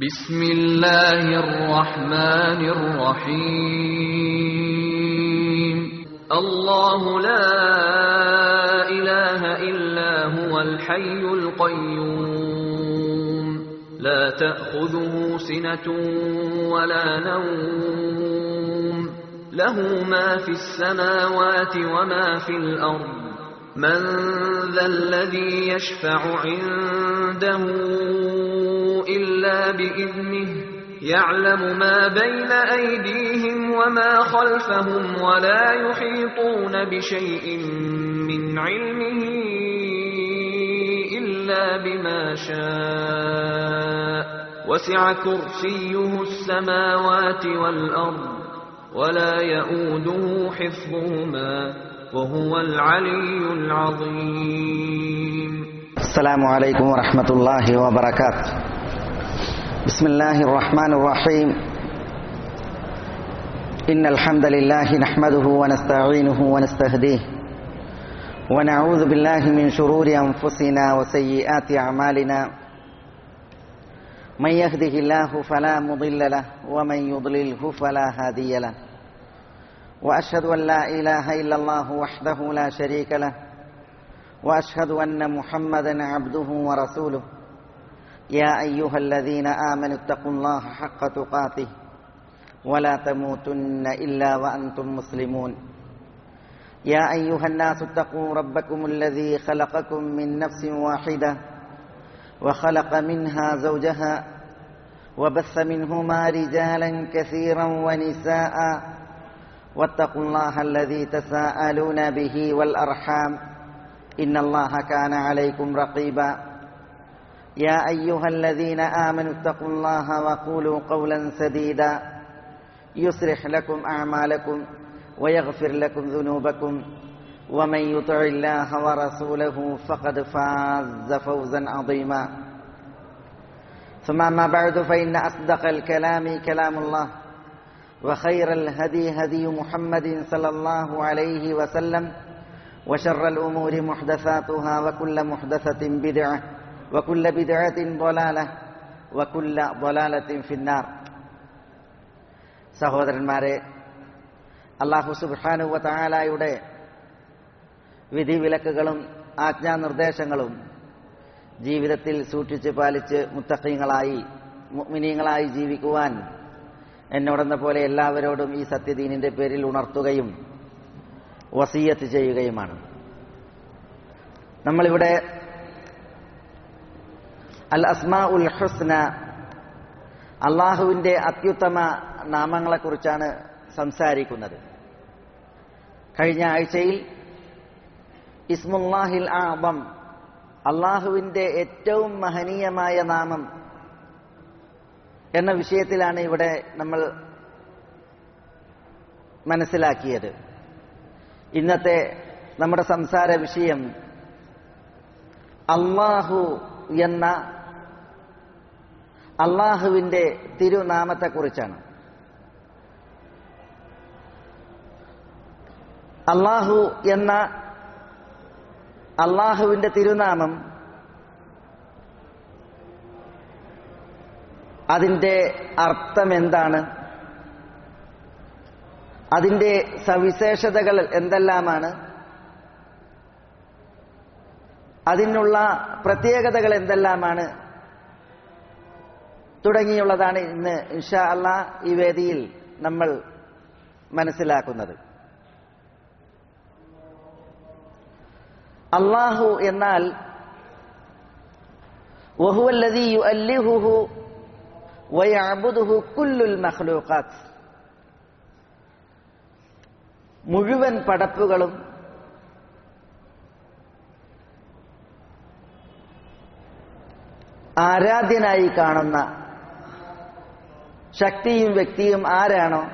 بسم الله الرحمن الرحيم الله لا إله إلا هو الحي القيوم لا تأخذه سنة ولا نوم له ما في السماوات وما في الأرض من ذا الذي يشفع عنده إلا بإذنه يعلم ما بين أيديهم وما خلفهم ولا يحيطون بشيء من علمه إلا بما شاء وسع كرسيه السماوات والأرض ولا يؤوده حفظهما وهو العلي العظيم السلام عليكم ورحمة الله وبركاته بسم الله الرحمن الرحيم إن الحمد لله نحمده ونستعينه ونستهديه ونعوذ بالله من شرور أنفسنا وسيئات أعمالنا من يهده الله فلا مضل له ومن يضلله فلا هادي له وأشهد أن لا إله إلا الله وحده لا شريك له واشهد ان محمدا عبده ورسوله يا ايها الذين امنوا اتقوا الله حق تقاته ولا تموتن الا وانتم مسلمون يا ايها الناس اتقوا ربكم الذي خلقكم من نفس واحده وخلق منها زوجها وبث منهما رجالا كثيرا ونساء واتقوا الله الذي تساءلون به والارحام إن الله كان عليكم رقيبا يا أيها الذين آمنوا اتقوا الله وقولوا قولا سديدا يصلح لكم أعمالكم ويغفر لكم ذنوبكم ومن يطع الله ورسوله فقد فاز فوزا عظيما ثم ما بعد فإن أصدق الكلام كلام الله وخير الهدي هدي محمد صلى الله عليه وسلم وشر الأمور محدثاتها وكل محدثة بدعة وكل بدعة ضلالة وكل ضلالة في النار സഹോദരന്മാരെ അള്ളാഹു സുബാനുവ താലായുടെ വിധിവിലക്കുകളും ആജ്ഞാനിർദ്ദേശങ്ങളും ജീവിതത്തിൽ സൂക്ഷിച്ച് പാലിച്ച് മുത്തഖീങ്ങളായി മുഅ്മിനീങ്ങളായി ജീവിക്കുവാൻ എന്നോടെന്ന പോലെ എല്ലാവരോടും ഈ സത്യദീനിന്റെ പേരിൽ ഉണർത്തുകയും വസീയത്ത് ചെയ്യുകയുമാണ് നമ്മളിവിടെ അൽ അസ്മാ ഉൽ ഹുസ്ന അള്ളാഹുവിന്റെ അത്യുത്തമ നാമങ്ങളെക്കുറിച്ചാണ് സംസാരിക്കുന്നത് കഴിഞ്ഞ ആഴ്ചയിൽ ഇസ്മുല്ലാഹിൽ ആബം അള്ളാഹുവിന്റെ ഏറ്റവും മഹനീയമായ നാമം എന്ന വിഷയത്തിലാണ് ഇവിടെ നമ്മൾ മനസ്സിലാക്കിയത് ഇന്നത്തെ നമ്മുടെ സംസാര വിഷയം അള്ളാഹു എന്ന അള്ളാഹുവിന്റെ തിരുനാമത്തെക്കുറിച്ചാണ് അള്ളാഹു എന്ന അള്ളാഹുവിന്റെ തിരുനാമം അതിന്റെ അർത്ഥം എന്താണ് അതിന്റെ സവിശേഷതകൾ എന്തെല്ലാമാണ് അതിനുള്ള പ്രത്യേകതകൾ എന്തെല്ലാമാണ് തുടങ്ങിയുള്ളതാണ് ഇന്ന് ഇൻഷാ അള്ളാ ഈ വേദിയിൽ നമ്മൾ മനസ്സിലാക്കുന്നത് അള്ളാഹു എന്നാൽ വഹുവല്ലതി യുഅല്ലിഹുഹു വയഅബുദുഹു കുല്ലുൽ മഖ്ലൂഖാത്ത് മുഴുവൻ പടപ്പുകളും ആരാധ്യനായി കാണുന്ന ശക്തിയും വ്യക്തിയും ആരാണോ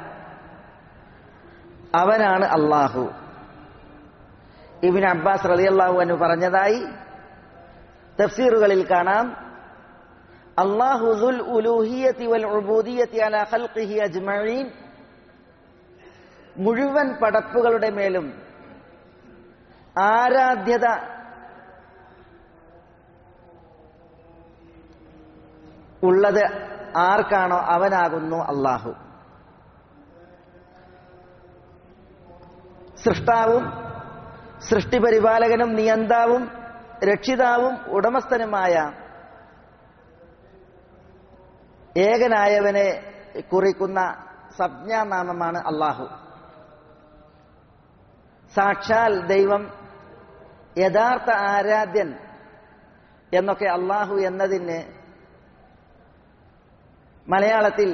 അവനാണ് അള്ളാഹു ഇബിൻ അബ്ബാസ് റളിയല്ലാഹു എന്ന് പറഞ്ഞതായി തഫ്സീറുകളിൽ കാണാം അള്ളാഹു ദുൽ ഉലൂഹിയത്തി വൽ ഉബൂദിയത്തി അലാ ഖൽഖിഹി അജ്മഈൻ മുഴുവൻ പടപ്പുകളുടെ മേലും ആരാധ്യത ഉള്ളത് ആർക്കാണോ അവനാകുന്നു അള്ളാഹു സൃഷ്ടാവും സൃഷ്ടിപരിപാലകനും നിയന്താവും രക്ഷിതാവും ഉടമസ്ഥനുമായ ഏകനായവനെ കുറിക്കുന്ന സംജ്ഞാനാമമാണ് അള്ളാഹു സാക്ഷാൽ ദൈവം യഥാർത്ഥ ആരാധ്യൻ എന്നൊക്കെ അള്ളാഹു എന്നതിന് മലയാളത്തിൽ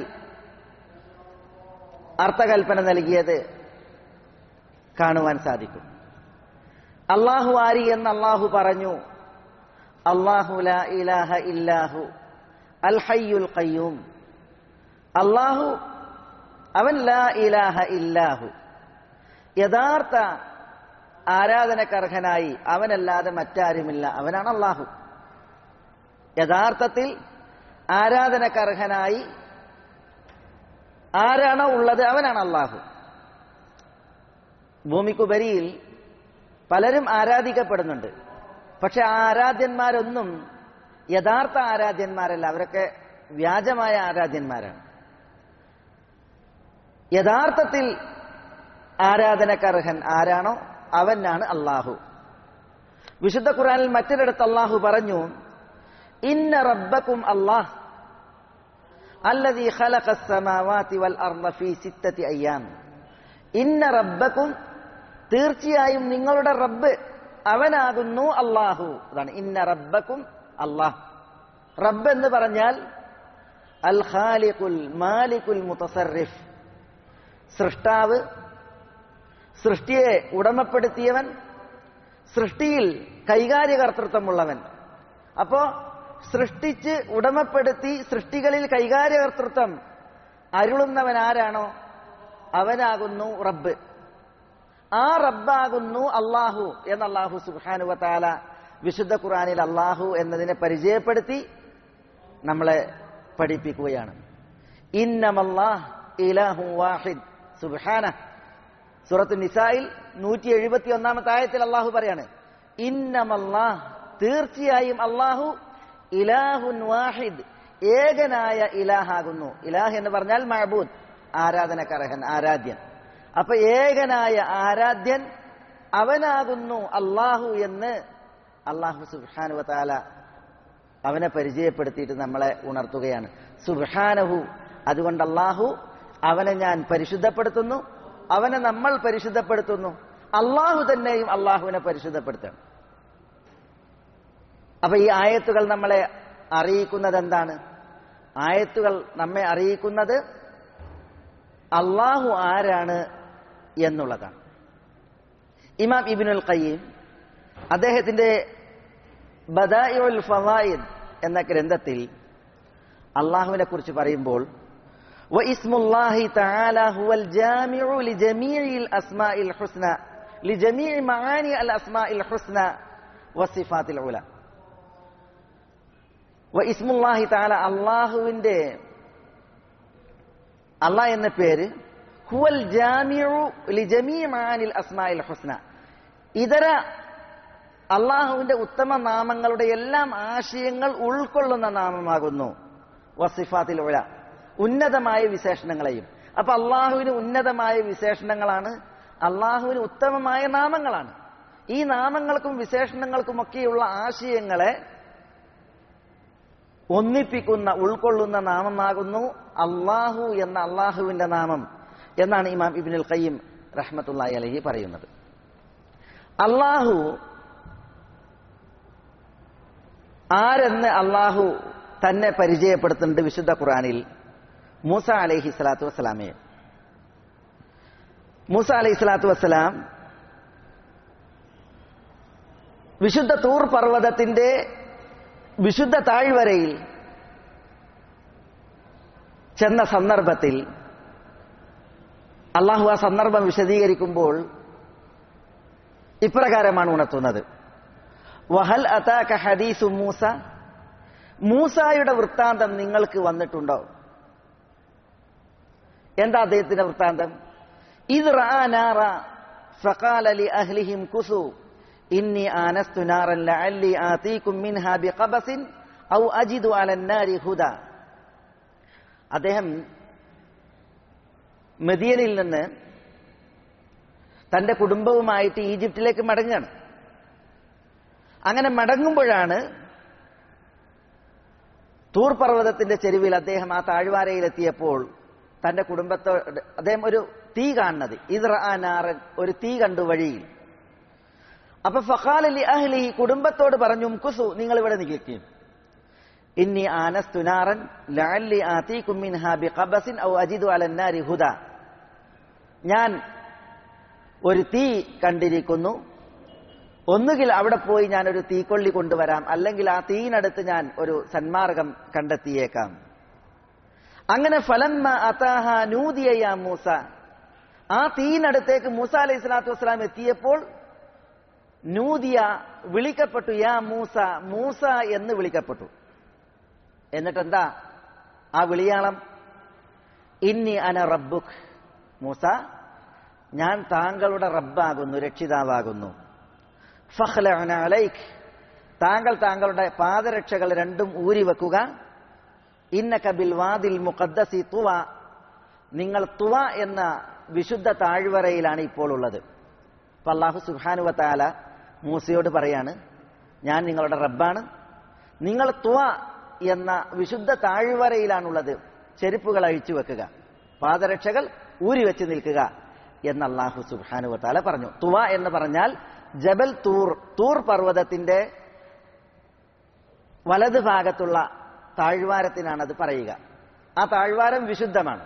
അർത്ഥകൽപ്പന നൽകിയത് കാണുവാൻ സാധിക്കും അള്ളാഹു ആരി എന്ന് അള്ളാഹു പറഞ്ഞു അള്ളാഹു ലാ ഇലാഹ ഇല്ലാഹു അൽ ഹയ്യുൽ ഖയ്യൂം അള്ളാഹു അവൻ ലാ ഇലാഹ ഇല്ലാഹു യഥാർത്ഥ ആരാധനക്കർഹനായി അവനല്ലാതെ മറ്റാരുമില്ല അവനാണ് അള്ളാഹു യഥാർത്ഥത്തിൽ ആരാധനക്കർഹനായി ആരാണോ ഉള്ളത് അവനാണ് അള്ളാഹു ഭൂമിക്കുപരിയിൽ പലരും ആരാധിക്കപ്പെടുന്നുണ്ട് പക്ഷെ ആ ആരാധ്യന്മാരൊന്നും യഥാർത്ഥ ആരാധ്യന്മാരല്ല അവരൊക്കെ വ്യാജമായ ആരാധ്യന്മാരാണ് യഥാർത്ഥത്തിൽ ആരാധനക്കർഹൻ ആരാണോ അവനാണ് അള്ളാഹു വിശുദ്ധ ഖുറാനിൽ മറ്റൊരിടത്ത് അള്ളാഹു പറഞ്ഞു ഇന്ന റബ്ബക്കും അള്ളാഹ് അല്ലദീ ഖലഖ അസ്സമാവാതി വൽ അർള ഫീ സിത്തത്തി അയ്യാം ഇന്ന റബ്ബക്കും തീർച്ചയായും നിങ്ങളുടെ റബ്ബ് അവനാകുന്നു അള്ളാഹു അതാണ് ഇന്ന റബ്ബക്കും അള്ളാഹ് റബ്ബ് എന്ന് പറഞ്ഞാൽ അൽ ഖാലിഖുൽ മാലിക്കുൽ മുതസറിഫ് സൃഷ്ടാവ് സൃഷ്ടിയെ ഉടമപ്പെടുത്തിയവൻ സൃഷ്ടിയിൽ കൈകാര്യകർത്തൃത്വമുള്ളവൻ അപ്പോ സൃഷ്ടിച്ച് ഉടമപ്പെടുത്തി സൃഷ്ടികളിൽ കൈകാര്യകർത്തൃത്വം അരുളുന്നവൻ ആരാണോ അവനാകുന്നു റബ്ബ് ആ റബ്ബാകുന്നു അള്ളാഹു എന്ന് അള്ളാഹു സുബാനുവത്താല വിശുദ്ധ ഖുറാനിൽ അള്ളാഹു എന്നതിനെ പരിചയപ്പെടുത്തി നമ്മളെ പഠിപ്പിക്കുകയാണ് ഇന്നമല്ലാഹ് ഇലാഹു വാഹിദ് സുബാന സൂറത്ത് നിസായിൽ നൂറ്റി എഴുപത്തി ഒന്നാമത്തെ ആയത്തിൽ അള്ളാഹു പറയാണ് ഇന്നമല്ലാഹ് തീർച്ചയായും അള്ളാഹു ഇലാഹുൻ വാഹിദ് ഏകനായ ഇലാഹാകുന്നു ഇലാഹ് എന്ന് പറഞ്ഞാൽ മഹബൂദ് ആരാധനക്കർഹൻ ആരാധ്യൻ അപ്പൊ ഏകനായ ആരാധ്യൻ അവനാകുന്നു അള്ളാഹു എന്ന് അള്ളാഹു സുബാനുവ താല അവനെ പരിചയപ്പെടുത്തിയിട്ട് നമ്മളെ ഉണർത്തുകയാണ് സുബാനഹു അതുകൊണ്ട് അള്ളാഹു അവനെ ഞാൻ പരിശുദ്ധപ്പെടുത്തുന്നു അവനെ നമ്മൾ പരിശുദ്ധപ്പെടുത്തുന്നു അള്ളാഹു തന്നെയും അള്ളാഹുവിനെ പരിശുദ്ധപ്പെടുത്തണം അപ്പൊ ഈ ആയത്തുകൾ നമ്മളെ അറിയിക്കുന്നത് എന്താണ് ആയത്തുകൾ നമ്മെ അറിയിക്കുന്നത് അള്ളാഹു ആരാണ് എന്നുള്ളതാണ് ഇമാം ഇബിനുൽ ഖയ്യീം അദ്ദേഹത്തിന്റെ ബദായുൽ ഫവായിദ് എന്ന ഗ്രന്ഥത്തിൽ അള്ളാഹുവിനെ കുറിച്ച് പറയുമ്പോൾ واسم الله تعالى هو الجامع لجميع الأسماء الحسنى لجميع معاني الأسماء الحسنى والصفات العلى واسم الله تعالى അള്ളാഹുവിന്റെ അള്ളാഹ് എന്ന പേര് ഹുവൽ ജാമിഉ ലിജമീ മാനിൽ അസ്മാഇൽ ഹുസ്ന ഇതര അള്ളാഹുവിന്റെ ഉത്തമ നാമങ്ങളുടെ എല്ലാം ആശയങ്ങൾ ഉൾക്കൊള്ളുന്ന നാമമാകുന്നു വസിഫാത്തിൽ ഉഴ ഉന്നതമായ വിശേഷണങ്ങളെയും അപ്പൊ അള്ളാഹുവിന് ഉന്നതമായ വിശേഷണങ്ങളാണ് അള്ളാഹുവിന് ഉത്തമമായ നാമങ്ങളാണ് ഈ നാമങ്ങൾക്കും വിശേഷണങ്ങൾക്കുമൊക്കെയുള്ള ആശയങ്ങളെ ഒന്നിപ്പിക്കുന്ന ഉൾക്കൊള്ളുന്ന നാമമാകുന്നു അള്ളാഹു എന്ന അള്ളാഹുവിന്റെ നാമം എന്നാണ് ഇമാം ഇബിനുൽ ഖയ്യം റഹ്മത്തുള്ളി അലഹി പറയുന്നത് അള്ളാഹു ആരെന്ന് അള്ളാഹു തന്നെ പരിചയപ്പെടുത്തുന്നുണ്ട് വിശുദ്ധ ഖുറാനിൽ മൂസ അലൈഹി സ്വലാത്തു വസ്സലാമയെ മൂസ അലൈഹി സ്വലാത്തു വസ്സലാം വിശുദ്ധ തൂർ പർവ്വതത്തിന്റെ വിശുദ്ധ താഴ്വരയിൽ ചെന്ന സന്ദർഭത്തിൽ അള്ളാഹു ആ സന്ദർഭം വിശദീകരിക്കുമ്പോൾ ഇപ്രകാരമാണ് ഉണർത്തുന്നത് വഹൽ അതാക ഹദീസു മൂസ മൂസായുടെ വൃത്താന്തം നിങ്ങൾക്ക് വന്നിട്ടുണ്ടോ എന്താ അദ്ദേഹത്തിന്റെ വൃത്താന്തം ഇത് റാനാറ ഫഖാല ലി അഹ്ലിഹിം കുസു ഇന്നി ആനസ്തു നാറൻ ലഅല്ലി ആതീകും മിൻഹാ ബിഖബസിൻ ഔ അജിദു അലൻ നാരി ഹുദ അദ്ദേഹം മെദിയനിൽ നിന്ന് തന്റെ കുടുംബവുമായിട്ട് ഈജിപ്തിലേക്ക് മടങ്ങുകയാണ് അങ്ങനെ മടങ്ങുമ്പോഴാണ് തൂർ പർവ്വതത്തിന്റെ ചെരുവിൽ അദ്ദേഹം ആ താഴ്വാരയിലെത്തിയപ്പോൾ തന്റെ കുടുംബത്തോട് അദ്ദേഹം ഒരു തീ കാണുന്നത് ഇദ്രാനാറൻ ഒരു തീ കണ്ടു വഴിയിൽ അപ്പൊ ഫഖാലി അഹ്ലി കുടുംബത്തോട് പറഞ്ഞു കുസു നിങ്ങൾ ഇവിടെ നിൽക്കും ഇന്നി ആനസ്തുനാറൻ ലഅല്ലി ആതീകും മിൻഹാ ബിഖബസിൻ ഔ അജിദു അലന്നാരി ഹുദ ഞാൻ ഒരു തീ കണ്ടിരിക്കുന്നു ഒന്നുകിൽ അവിടെ പോയി ഞാൻ ഒരു തീക്കൊള്ളി കൊണ്ടുവരാം അല്ലെങ്കിൽ ആ തീയിനടുത്ത് ഞാൻ ഒരു സന്മാർഗം കണ്ടെത്തിയേക്കാം അങ്ങനെ ഫലമ്മ അതാഹ നൂതിയ മൂസ ആ തീയിനടുത്തേക്ക് മൂസ അലൈഹി സ്വലാത്തു വസ്സലാം എത്തിയപ്പോൾ നൂതിയ വിളിക്കപ്പെട്ടു യാ മൂസ മൂസ എന്ന് വിളിക്കപ്പെട്ടു എന്നിട്ട് എന്താ ആ വിളിയാളം ഇന്നി അന റബ്ബുഖ് മൂസ ഞാൻ താങ്കളുടെ റബ്ബാകുന്നു രക്ഷിതാവാകുന്നു ഫഖ്ലഅന അലൈക് താങ്കൾ താങ്കളുടെ പാദരക്ഷകൾ രണ്ടും ഊരി വെക്കുക ഇന്നക ബിൽ വാദിൽ മുഖദ്ദസി തുവ നിങ്ങൾ തുവ എന്ന വിശുദ്ധ താഴ്വരയിലാണ് ഇപ്പോൾ ഉള്ളത് അപ്പൊ അള്ളാഹു സുബാനുവ താല മൂസയോട് പറയാണ് ഞാൻ നിങ്ങളുടെ റബ്ബാണ് നിങ്ങൾ തുവ എന്ന വിശുദ്ധ താഴ്വരയിലാണുള്ളത് ചെരുപ്പുകൾ അഴിച്ചു വെക്കുക പാദരക്ഷകൾ ഊരി വെച്ച് നിൽക്കുക എന്ന് അള്ളാഹു സുബാനുവ താല പറഞ്ഞു തുവ എന്ന് പറഞ്ഞാൽ ജബൽ തൂർ തൂർ പർവ്വതത്തിന്റെ വലത് ഭാഗത്തുള്ള താഴ്വാരത്തിനാണ് അത് പറയുക ആ താഴ്വാരം വിശുദ്ധമാണ്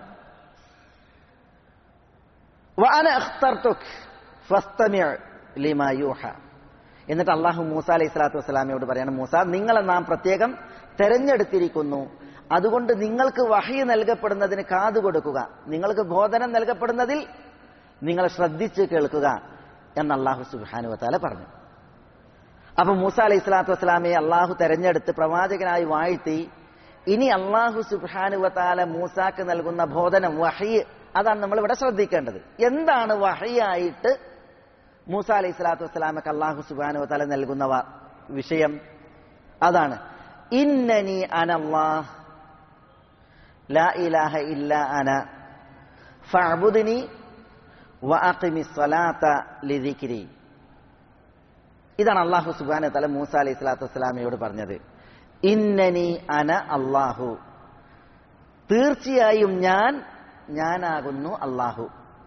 വഅന അഖ്തർതുക് ഫസ്തമി' ലിമാ യൂഹ എന്നിട്ട് അള്ളാഹു മൂസ അലൈഹി സ്വലാത്തു വസ്സലാമയോട് പറയാണ് മൂസ നിങ്ങളെ നാം പ്രത്യേകം തെരഞ്ഞെടുത്തിരിക്കുന്നു അതുകൊണ്ട് നിങ്ങൾക്ക് വഹി നൽകപ്പെടുന്നതിന് കാതു കൊടുക്കുക നിങ്ങൾക്ക് ബോധനം നൽകപ്പെടുന്നതിൽ നിങ്ങൾ ശ്രദ്ധിച്ച് കേൾക്കുക എന്ന് അള്ളാഹു സുബാനു വത്താല പറഞ്ഞു അപ്പൊ മൂസ അലൈഹി സ്വലാത്തു വസ്സലാമയെ അള്ളാഹു തെരഞ്ഞെടുത്ത് പ്രവാചകനായി വാഴ്ത്തി ഇനി അള്ളാഹു സുബാനു വത്താല മൂസാക്ക് നൽകുന്ന ബോധനം വഹി അതാണ് നമ്മൾ ഇവിടെ ശ്രദ്ധിക്കേണ്ടത് എന്താണ് വഹിയായിട്ട് മൂസ അലൈഹി സ്വലാത്തു വസ്സലാമക്ക് അള്ളാഹു സുബാനു വത്താല നൽകുന്ന വ- വിഷയം അതാണ് ഇന്നനി അനല്ലാഹ് ലാ ഇലാഹ ഇല്ല അന ഫഅബുദ്നി വഅഖിമി സ്വലാത്ത ലിദിക്രി ഇതാണ് അള്ളാഹു സുബാന തല മൂസ അലൈഹി സ്വലാത്തു വസ്സലാമയോട് പറഞ്ഞത് ഇന്നനി അന അള്ളാഹു തീർച്ചയായും ഞാൻ ഞാനാകുന്നു അള്ളാഹു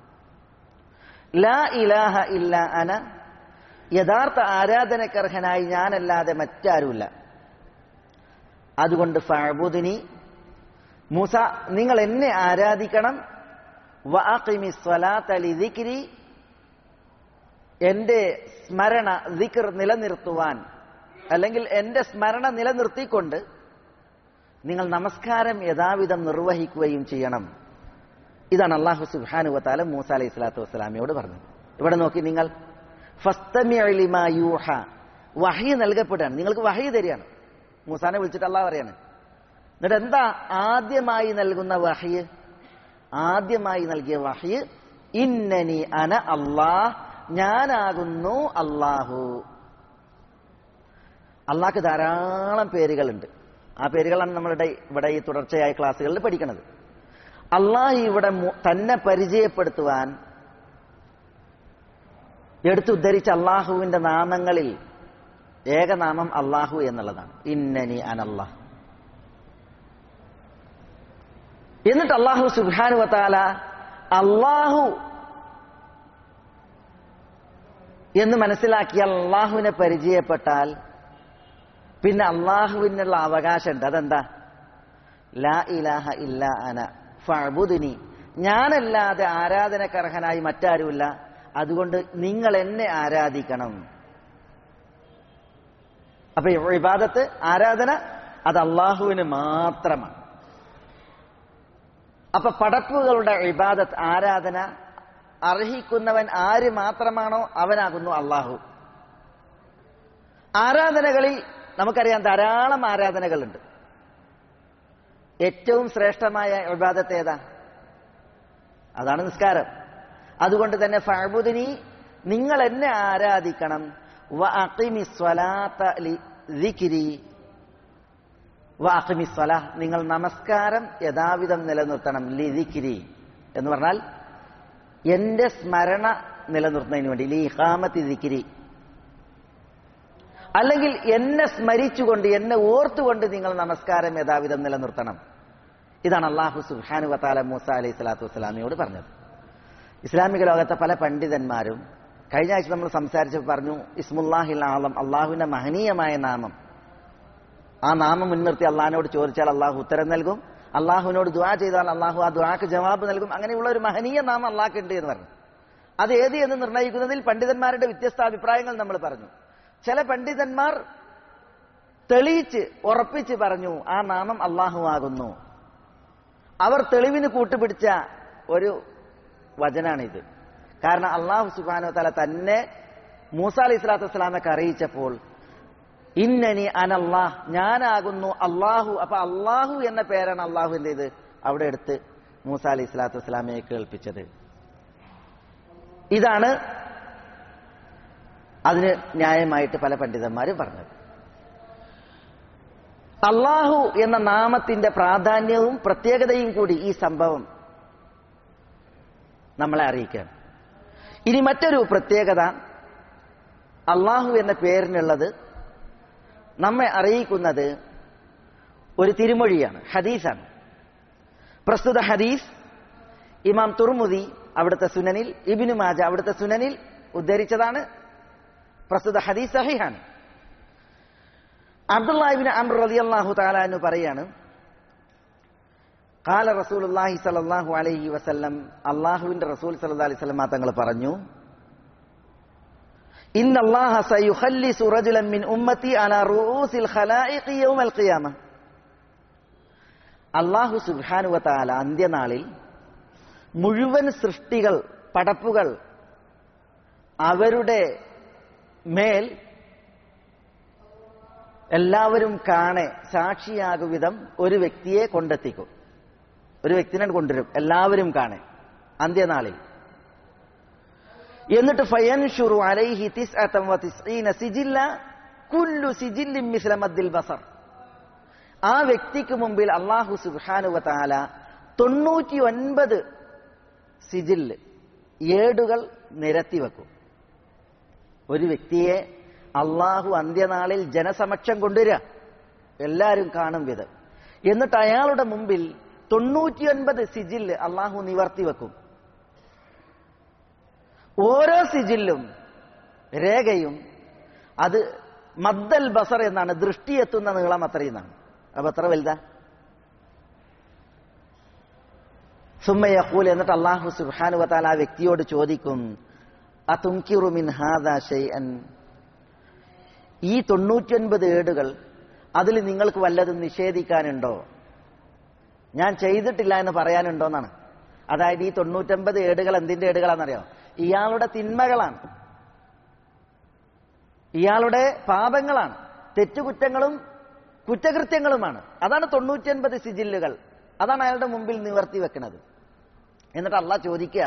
ലാ ഇലാഹ ഇല്ല അന യഥാർത്ഥ ആരാധനക്കർഹനായി ഞാനല്ലാതെ മറ്റാരുമില്ല അതുകൊണ്ട് ഫഅബുദ്നി മൂസ നിങ്ങൾ എന്നെ ആരാധിക്കണം വഅഖിമി സ്വലാത്ത ലിദിക്രി എന്റെ സ്മരണ ദിക്ർ നിലനിർത്തുവാൻ അല്ലെങ്കിൽ എന്റെ സ്മരണ നിലനിർത്തിക്കൊണ്ട് നിങ്ങൾ നമസ്കാരം യഥാവിധം നിർവഹിക്കുകയും ചെയ്യണം ഇതാണ് അള്ളാഹു സുബാനു വത്താല മൂസ അലൈഹി സ്വലാത്തു വസ്സലാമിയോട് പറഞ്ഞത് ഇവിടെ നോക്കി നിങ്ങൾ ഫസ്തമിഅ ലിമാ യൂഹ വഹി നൽകപ്പെടുകയാണ് നിങ്ങൾക്ക് വഹി തരികയാണ് മൂസാനെ വിളിച്ചിട്ട് അള്ളാഹ് പറയാണ് എന്നിട്ട് എന്താ ആദ്യമായി നൽകുന്ന വഹി ആദ്യമായി നൽകിയ വഹി ഇന്നനി അന അള്ളാഹ് ഞാനാകുന്നു അള്ളാഹു അള്ളാഹ്ക്ക് ധാരാളം പേരുകളുണ്ട് ആ പേരുകളാണ് നമ്മളുടെ ഇവിടെ ഈ തുടർച്ചയായ ക്ലാസ്സുകളിൽ പഠിക്കുന്നത് അള്ളാഹ് ഇവിടെ മു- തന്നെ പരിചയപ്പെടുത്തുവാൻ എടുത്തുദ്ധരിച്ച അള്ളാഹുവിന്റെ നാമങ്ങളിൽ ഏകനാമം അള്ളാഹു എന്നുള്ളതാണ് ഇന്നനി അനല്ലാഹ് എന്നിട്ട് അള്ളാഹു സുബാനു വത്താല അള്ളാഹു എന്ന് മനസ്സിലാക്കിയാൽ അള്ളാഹുവിനെ പരിചയപ്പെട്ടാൽ പിന്നെ അള്ളാഹുവിനുള്ള അവകാശമുണ്ട് അതെന്താ ലാ ഇലാഹ ഇല്ല അന ഫഅബുദ്നി ഞാനല്ലാതെ ആരാധനക്കർഹനായി മറ്റാരുമില്ല അതുകൊണ്ട് നിങ്ങൾ എന്നെ ആരാധിക്കണം അപ്പൊ ഈ ഇബാദത്ത് ആരാധന അത് അള്ളാഹുവിന് മാത്രമാണ് അപ്പൊ പടപ്പുകളുടെ ഇബാദത്ത് ആരാധന അർഹിക്കുന്നവൻ ആര് മാത്രമാണോ അവനാകുന്നു അള്ളാഹു ആരാധനകളിൽ നമുക്കറിയാം ധാരാളം ആരാധനകളുണ്ട് ഏറ്റവും ശ്രേഷ്ഠമായ ഇബാദത്ത് ഏതാ അതാണ് നിസ്കാരം അതുകൊണ്ട് തന്നെ ഫഅബുദിനി നിങ്ങൾ എന്നെ ആരാധിക്കണം വ അഖിമി സ്വലാത്ത ലി ദിക്രി വാഖിമിസ്വല നിങ്ങൾ നമസ്കാരം യഥാവിധം നിലനിർത്തണം ലിദിക്കിരി എന്ന് പറഞ്ഞാൽ എന്റെ സ്മരണ നിലനിർത്തുന്നതിന് വേണ്ടി ലി ഇഖാമത്തി ദിക്കിരി അല്ലെങ്കിൽ എന്നെ സ്മരിച്ചുകൊണ്ട് എന്നെ ഓർത്തുകൊണ്ട് നിങ്ങൾ നമസ്കാരം യഥാവിധം നിലനിർത്തണം ഇതാണ് അള്ളാഹു സുഹാനു വത്താല മൂസ അലൈഹി സ്വലാത്തു വസ്സലാമിയോട് പറഞ്ഞത് ഇസ്ലാമിക ലോകത്തെ പല പണ്ഡിതന്മാരും കഴിഞ്ഞ ആഴ്ച നമ്മൾ സംസാരിച്ച് പറഞ്ഞു ഇസ്മുല്ലാഹിൽ ആളം അള്ളാഹുവിന്റെ മഹനീയമായ നാമം ആ നാമം മുൻനിർത്തി അള്ളാഹിനോട് ചോദിച്ചാൽ അള്ളാഹു ഉത്തരം നൽകും അള്ളാഹുവിനോട് ദുആ ചെയ്താൽ അള്ളാഹു ആ ദുആക്ക് ജവാബ് നൽകും അങ്ങനെയുള്ള ഒരു മഹനീയ നാമം അള്ളാഹ്ക്കുണ്ട് എന്ന് പറഞ്ഞു അത് ഏത് എന്ന് നിർണ്ണയിക്കുന്നതിൽ പണ്ഡിതന്മാരുടെ വ്യത്യസ്ത അഭിപ്രായങ്ങൾ നമ്മൾ പറഞ്ഞു ചില പണ്ഡിതന്മാർ തെളിയിച്ച് ഉറപ്പിച്ച് പറഞ്ഞു ആ നാമം അള്ളാഹു ആകുന്നു അവർ തെളിവിന് കൂട്ടുപിടിച്ച ഒരു വചനാണിത് കാരണം അള്ളാഹു സുബാനോ തല തന്നെ മൂസ അലൈഹി സ്വലാത്തു വസ്സലാമൊക്കെ അറിയിച്ചപ്പോൾ ഇന്നനി അനല്ലാഹ് ഞാനാകുന്നു അള്ളാഹു അപ്പൊ അള്ളാഹു എന്ന പേരാണ് അള്ളാഹു എന്ത് ചെയ്ത് അവിടെ എടുത്ത് മൂസ അലൈഹി സ്വലാത്തു വസ്സലാമയെ കേൾപ്പിച്ചത് ഇതാണ് അതിന് ന്യായമായിട്ട് പല പണ്ഡിതന്മാരും പറഞ്ഞത് അള്ളാഹു എന്ന നാമത്തിന്റെ പ്രാധാന്യവും പ്രത്യേകതയും കൂടി ഈ സംഭവം നമ്മളെ അറിയിക്കുകയാണ് ഇനി മറ്റൊരു പ്രത്യേകത അള്ളാഹു എന്ന പേരിനുള്ളത് നമ്മെ അറിയിക്കുന്നത് ഒരു തിരുമൊഴിയാണ് ഹദീസാണ് പ്രസ്തുത ഹദീസ് ഇമാം തുർമുദി അവിടുത്തെ സുനനിൽ ഇബിനു മാജ അവിടുത്തെ സുനനിൽ ഉദ്ധരിച്ചതാണ് പ്രസ്തുത ഹദീസ് സഹിഹാണ് അബ്ദുല്ലാഹിബിൻ അമർ റലി അള്ളാഹു താലാന്ന് പറയാണ് കാല റസൂലുല്ലാഹി സലല്ലാഹു അലൈഹി വസല്ലം അള്ളാഹുവിന്റെ റസൂൽ സല്ലാ അലൈഹി സ്വലം തങ്ങൾ പറഞ്ഞു ഇന്ന അല്ലാഹ സയുഖല്ലിസു റജുലൻ മിൻ ഉമ്മത്തി അലാ റൂസിൽ ഖലായിഖി യൗമൽ ഖിയാമ അല്ലാഹു സുബ്ഹാനഹു വതആല അന്ത്യനാളിൽ മുഴുവൻ സൃഷ്ടികൾ പടപ്പുകൾ അവരുടെ മേൽ എല്ലാവരും കാണെ സാക്ഷിയാകും വിധം ഒരു വ്യക്തിയെ കൊണ്ടെത്തിക്കും ഒരു വ്യക്തിനെ കൊണ്ടുവരും എല്ലാവരും കാണെ അന്ത്യനാളിൽ എന്നിട്ട് ഫയൻഷുറു അലൈഹി തിസ്അതം വതിസ്ഈന സിജില്ല കുല്ലു സിജില്ലിൻ മിസ്ല മദ്ദിൽ ബസർ ആ വ്യക്തിക്ക് മുമ്പിൽ അള്ളാഹു സുബ്ഹാനഹു വതആല തൊണ്ണൂറ്റി ഒൻപത് സിജില്ല് ഏടുകൾ നിരത്തി വെക്കും ഒരു വ്യക്തിയെ അള്ളാഹു അന്ത്യനാളിൽ ജനസമക്ഷം കൊണ്ടുവരിക എല്ലാവരും കാണും വിധം എന്നിട്ട് അയാളുടെ മുമ്പിൽ തൊണ്ണൂറ്റിയൊൻപത് സിജില്ല് അള്ളാഹു നിവർത്തി വെക്കും ഓരോ സിജില്ലും രേഖയും അത് മദ്ദൽ ബസർ എന്നാണ് ദൃഷ്ടി എത്തുന്ന നീളം അത്രയുന്നാണ് അപ്പൊ എത്ര വലുതാ സുമ്മയഖൂൽ എന്നിട്ട് അള്ളാഹു സുബ്ഹാനു വതാല ആ വ്യക്തിയോട് ചോദിക്കും അതുങ്കിറു മിൻ ഹാദാ ഷൈഅൻ ഈ തൊണ്ണൂറ്റൊൻപത് ഏടുകൾ അതിൽ നിങ്ങൾക്ക് വല്ലതും നിഷേധിക്കാനുണ്ടോ ഞാൻ ചെയ്തിട്ടില്ല എന്ന് പറയാനുണ്ടോ എന്നാണ് അതായത് ഈ തൊണ്ണൂറ്റൊമ്പത് ഏടുകൾ എന്തിന്റെ ഏടുകളാണെന്നറിയോ ഇയാളുടെ തിന്മകളാണ് ഇയാളുടെ പാപങ്ങളാണ് തെറ്റുകുറ്റങ്ങളും കുറ്റകൃത്യങ്ങളുമാണ് അതാണ് തൊണ്ണൂറ്റൊൻപത് സിജില്ലുകൾ അതാണ് അയാളുടെ മുമ്പിൽ നിവർത്തി വെക്കുന്നത് എന്നിട്ട് അല്ല ചോദിക്കുക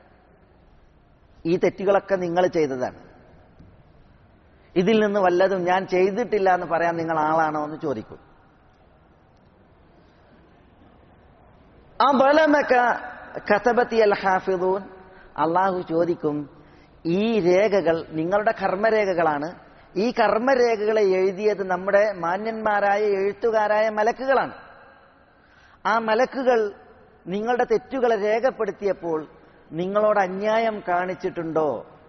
ഈ തെറ്റുകളൊക്കെ നിങ്ങൾ ചെയ്തതാണ് ഇതിൽ നിന്ന് വല്ലതും ഞാൻ ചെയ്തിട്ടില്ല എന്ന് പറയാൻ നിങ്ങൾ ആളാണോ എന്ന് ചോദിക്കും ആ ബലമക്ക കഥബത്തി അൽ ഹാഫിദൂൻ അള്ളാഹു ചോദിക്കും ഈ രേഖകൾ നിങ്ങളുടെ കർമ്മരേഖകളാണ് ഈ കർമ്മരേഖകളെ എഴുതിയത് നമ്മുടെ മാന്യന്മാരായ എഴുത്തുകാരായ മലക്കുകളാണ് ആ മലക്കുകൾ നിങ്ങളുടെ തെറ്റുകളെ രേഖപ്പെടുത്തിയപ്പോൾ നിങ്ങളോട് അന്യായം കാണിച്ചിട്ടുണ്ടോ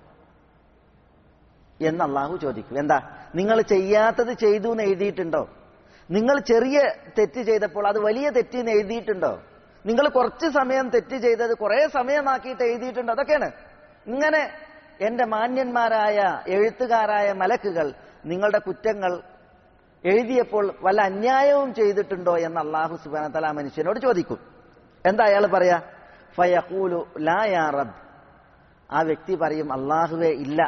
എന്ന് അള്ളാഹു ചോദിക്കും എന്താ നിങ്ങൾ ചെയ്യാത്തത് ചെയ്തു എന്ന് എഴുതിയിട്ടുണ്ടോ നിങ്ങൾ ചെറിയ തെറ്റ് ചെയ്തപ്പോൾ അത് വലിയ തെറ്റെന്ന് എഴുതിയിട്ടുണ്ടോ നിങ്ങൾ കുറച്ച് സമയം തെറ്റ് ചെയ്തത് കുറെ സമയമാക്കിയിട്ട് എഴുതിയിട്ടുണ്ടോ അതൊക്കെയാണ് ഇങ്ങനെ എന്റെ മാന്യന്മാരായ എഴുത്തുകാരായ മലക്കുകൾ നിങ്ങളുടെ കുറ്റങ്ങൾ എഴുതിയപ്പോൾ വല്ല അന്യായവും ചെയ്തിട്ടുണ്ടോ എന്ന് അള്ളാഹു സുബാന തല മനുഷ്യനോട് ചോദിക്കും എന്താ അയാൾ പറയാ ഫയഖൂലു ലാ യാ റബ്ബ് ആ വ്യക്തി പറയും അള്ളാഹുവേ ഇല്ല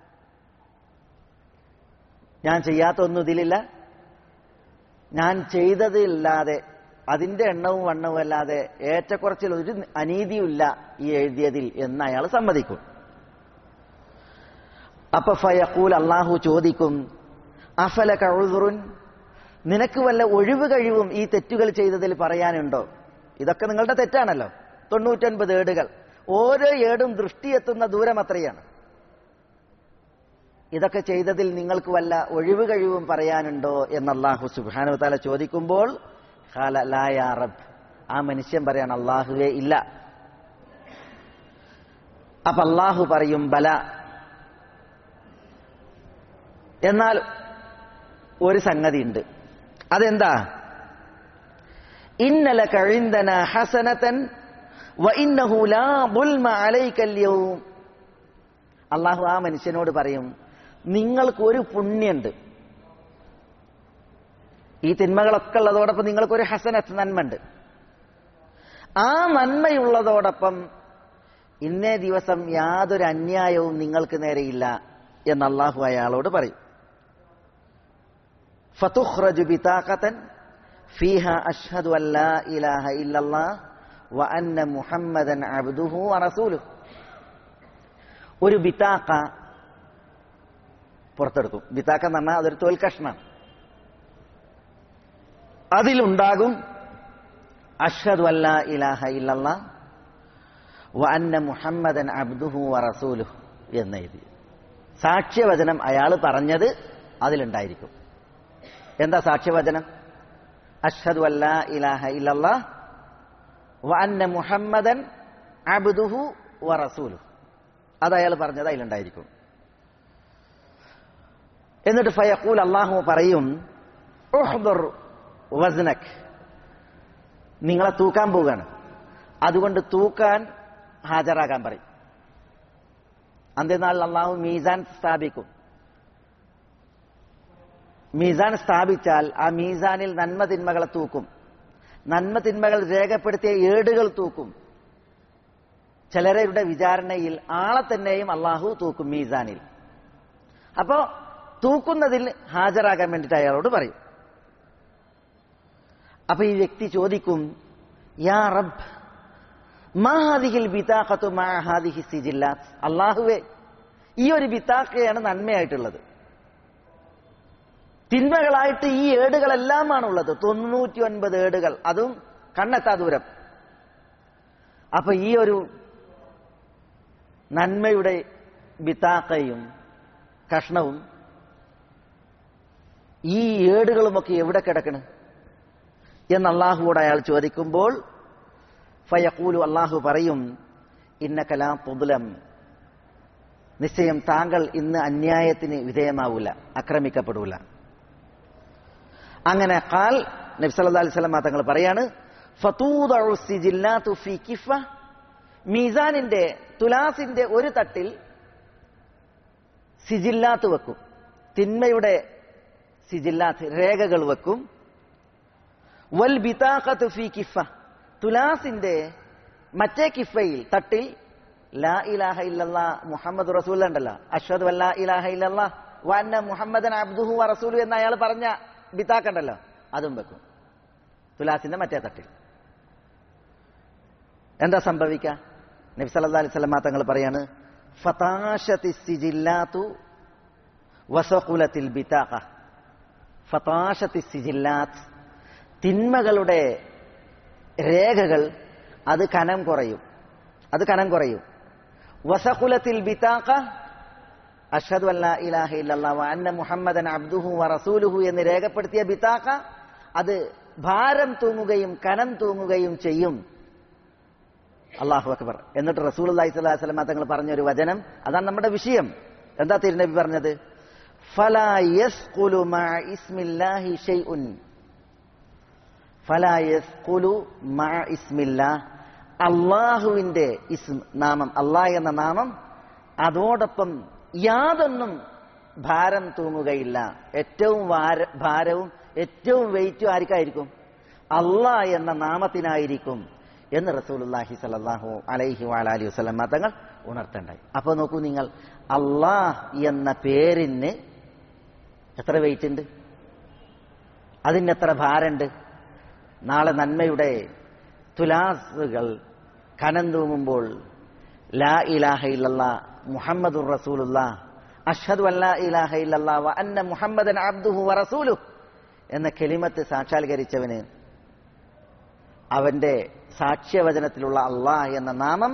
ഞാൻ ചെയ്യാത്ത ഒന്നും ഇതിലില്ല ഞാൻ ചെയ്തതില്ലാതെ അതിന്റെ എണ്ണവും വണ്ണവും അല്ലാതെ ഏറ്റക്കുറച്ചിൽ ഒരു അനീതിയുമില്ല ഈ എഴുതിയതിൽ എന്ന് അയാൾ സമ്മതിക്കും അപ്പൊ ഫയഖൂൽ അള്ളാഹു ചോദിക്കും അഫല കഴുതുറുൻ നിനക്ക് വല്ല ഒഴിവ് കഴിവും ഈ തെറ്റുകൾ ചെയ്തതിൽ പറയാനുണ്ടോ ഇതൊക്കെ നിങ്ങളുടെ തെറ്റാണല്ലോ തൊണ്ണൂറ്റൊൻപത് ഏടുകൾ ഓരോ ഏടും ദൃഷ്ടിയെത്തുന്ന ദൂരം അത്രയാണ് ഇതൊക്കെ ചെയ്തതിൽ നിങ്ങൾക്ക് വല്ല ഒഴിവ് കഴിവും പറയാനുണ്ടോ എന്ന് അള്ളാഹു സുബാനു താല ചോദിക്കുമ്പോൾ ഖാല ലാ യാ റബ്ബ് ആ മനുഷ്യൻ പറയാണ് അള്ളാഹുവേ ഇല്ല അപ്പൊ അള്ളാഹു പറയും ബല എന്നാൽ ഒരു സംഗതി ഉണ്ട് അതെന്താ ഇന്നല കഴിന്തന ഹസനത്തൻ വ ഇന്നഹു ലാ ബുൽമ അലൈക്കൽ യൗം അള്ളാഹു ആ മനുഷ്യനോട് പറയും നിങ്ങൾക്ക് ഒരു പുണ്യുണ്ട് ഈ തിന്മകളൊക്കെ ഉള്ളതോടൊപ്പം നിങ്ങൾക്കൊരു ഹസനത്ത് നന്മയുണ്ട് ആ നന്മയുള്ളതോടൊപ്പം ഇന്നേ ദിവസം യാതൊരു അന്യായവും നിങ്ങൾക്ക് നേരെയില്ല എന്ന് അള്ളാഹു അയാളോട് പറയും ഫതുഖ്റജു ബിതാഖതൻ ഫീഹ അഷ്ഹദു അല്ലാ ഇലാഹ ഇല്ലല്ലാഹ് വ അന്ന മുഹമ്മദൻ അബ്ദുഹു വറസൂലുഹു ഒരു ബിതാക്ക പുറത്തെടുക്കും ബിതാക്ക എന്ന് പറഞ്ഞാൽ അതൊരു തോൽ കഷ്ണമാണ് അതിലുണ്ടാകും അഷ്ഹദു അല്ലാ ഇലാഹ ഇല്ലല്ലാഹ് വ അന്ന മുഹമ്മദൻ അബ്ദുഹു വറസൂലുഹു എന്ന് എഴുതി സാക്ഷ്യവചനം അയാൾ പറഞ്ഞത് അതിലുണ്ടായിരിക്കും എന്താ സാക്ഷ്യവചനം അഷ്ഹദു അല്ലാ ഇലാഹ ഇല്ലല്ലാഹ് വ അന്ന മുഹമ്മദൻ അബ്ദുഹു വറസൂലുഹു അത് അയാൾ പറഞ്ഞത് അതിലുണ്ടായിരിക്കും എന്നിട്ട് ഫയഖൂൽ അള്ളാഹു പറയും ഉഹ്ദുർ വസ്നക് നിങ്ങളെ തൂക്കാൻ പോവുകയാണ് അതുകൊണ്ട് തൂക്കാൻ ഹാജരാകാൻ പറയും അന്ത്യനാളിൽ അള്ളാഹു മീസാൻ സ്ഥാപിക്കും മീസാൻ സ്ഥാപിച്ചാൽ ആ മീസാനിൽ നന്മ തിന്മകളെ തൂക്കും നന്മ തിന്മകൾ രേഖപ്പെടുത്തിയ ഏടുകൾ തൂക്കും ചിലരുടെ വിചാരണയിൽ ആളെ തന്നെയും അള്ളാഹു തൂക്കും മീസാനിൽ അപ്പോ തൂക്കുന്നതിൽ ഹാജരാകാൻ വേണ്ടിയിട്ട് അയാളോട് പറയും അപ്പൊ ഈ വ്യക്തി ചോദിക്കും യാ റബ്ബ് മാഹാദിഹിൽ ബിതാഖത്തു മാഹാദിഹി സിജില്ലാത്ത് അള്ളാഹുവേ ഈ ഒരു ബിത്താക്കയാണ് നന്മയായിട്ടുള്ളത് തിന്മകളായിട്ട് ഈ ഏടുകളെല്ലാമാണ് ഉള്ളത് തൊണ്ണൂറ്റി ഒൻപത് ഏടുകൾ അതും കണ്ണെത്താ ദൂരം അപ്പൊ ഈ ഒരു നന്മയുടെ ബിത്താക്കയും കഷ്ണവും ഈ ഏടുകളുമൊക്കെ എവിടെ കിടക്കണ് എന്ന് അള്ളാഹുവോട് അയാൾ ചോദിക്കുമ്പോൾ ഫയക്കൂലു അള്ളാഹു പറയും ഇന്ന കലാ പുതുലം നിശ്ചയം താങ്കൾ ഇന്ന് അന്യായത്തിന് വിധേയമാവൂല ആക്രമിക്കപ്പെടൂല അങ്ങനെ ഖാൽ നബി സല്ലല്ലാഹു അലൈഹി വസല്ലം തങ്ങൾ പറയാണ് ഫതൂദഉ സിജില്ലാതു ഫീ കിഫ മീസാനിന്റെ തുലാസിന്റെ ഒരു തട്ടിൽ സിജില്ലാത്ത് വെക്കും തിന്മയുടെ സിജില്ലാത്ത് രേഖകൾ വെക്കും വൽ ബിതാഖത്ത് ഫീ കിഫ തുലാസിന്റെ മറ്റേ കിഫയിൽ തട്ടിൽ ലാ ഇലാഹ ഇല്ലല്ലാ മുഹമ്മദ് റസൂൽ ഉണ്ടല്ലോ അഷ്ഹദു അല്ലാ ഇലാഹ ഇല്ലല്ലാ വന്ന മുഹമ്മദൻ അബ്ദുഹു വ റസൂലു എന്ന് അയാൾ പറഞ്ഞ ബിത്താക്കണ്ടല്ലോ അതും വെക്കും തുലാസിന്റെ മറ്റേ തട്ടിൽ എന്താ സംഭവിക്ക നബി സല്ലല്ലാഹു അലൈഹി വസല്ലം തങ്ങൾ പറയാണ് ഫതാശതി സിജില്ലാത്തു വസഖുലത്തിൽ ബിതാഖ ഫതാശത്തി സിജില്ലാത്ത് തിന്മകളുടെ രേഖകൾ അത് കനം കുറയും അത് കനം കുറയും വസഖുലത്തിൽ ബിതാഖ അഷ്ഹദു അല്ലാ ഇലാഹ ഇല്ലല്ലാഹു അന്ന മുഹമ്മദൻ അബ്ദുഹു വ റസൂലുഹു എന്ന് രേഖപ്പെടുത്തിയ ബിതാഖ അത് ഭാരം തൂങ്ങുകയും കനം തൂങ്ങുകയും ചെയ്യും അള്ളാഹു അക്ബർ എന്നിട്ട് റസൂൽ അള്ളാഹി സ്വലാഹു വസ്ലമ തങ്ങൾ പറഞ്ഞൊരു വചനം അതാണ് നമ്മുടെ വിഷയം എന്താ തിരുനബി പറഞ്ഞത് ഫലാ യസ്ഖുലു മഅ ഇസ്മില്ലാഹി ഷൈഉൻ ഫലാ യസ്ഖുലു മഅ ഇസ്മില്ലാഹ് അള്ളാഹുവിന്റെ ഇസ്ം നാമം അള്ളാഹ് എന്ന നാമം അതോടൊപ്പം യാതൊന്നും ഭാരം തൂങ്ങുകയില്ല ഏറ്റവും ഭാര- ഭാരവും ഏറ്റവും വെയിറ്റും ആർക്കായിരിക്കും അള്ളാഹ് എന്ന നാമത്തിനായിരിക്കും എന്ന് റസൂലുള്ളാഹി സ്വല്ലല്ലാഹു അലൈഹി വഅലി വസല്ലം തങ്ങൾ ഉണർത്തണ്ടായി അപ്പോൾ നോക്കൂ നിങ്ങൾ അള്ളാഹ് എന്ന പേരിന് എത്ര വെയിറ്റ് ഉണ്ട് അതിന് എത്ര ഭാരമുണ്ട് നാളെ നന്മയുടെ തുലാസുകൾ കനം തൂങ്ങുമ്പോൾ ലാ ഇലാഹ ഇല്ലല്ലാ മുഹമ്മദുർ റസൂലുള്ള അഷ്ഹദു അല്ലാ ഇലാഹ ഇല്ലല്ലാ വ അന്ന മുഹമ്മദൻ അബ്ദുഹു വ റസൂലുഹു എന്ന കെലിമത്ത് സാക്ഷാത്കരിച്ചവന് അവന്റെ സാക്ഷ്യവചനത്തിലുള്ള അള്ളാഹ് എന്ന നാമം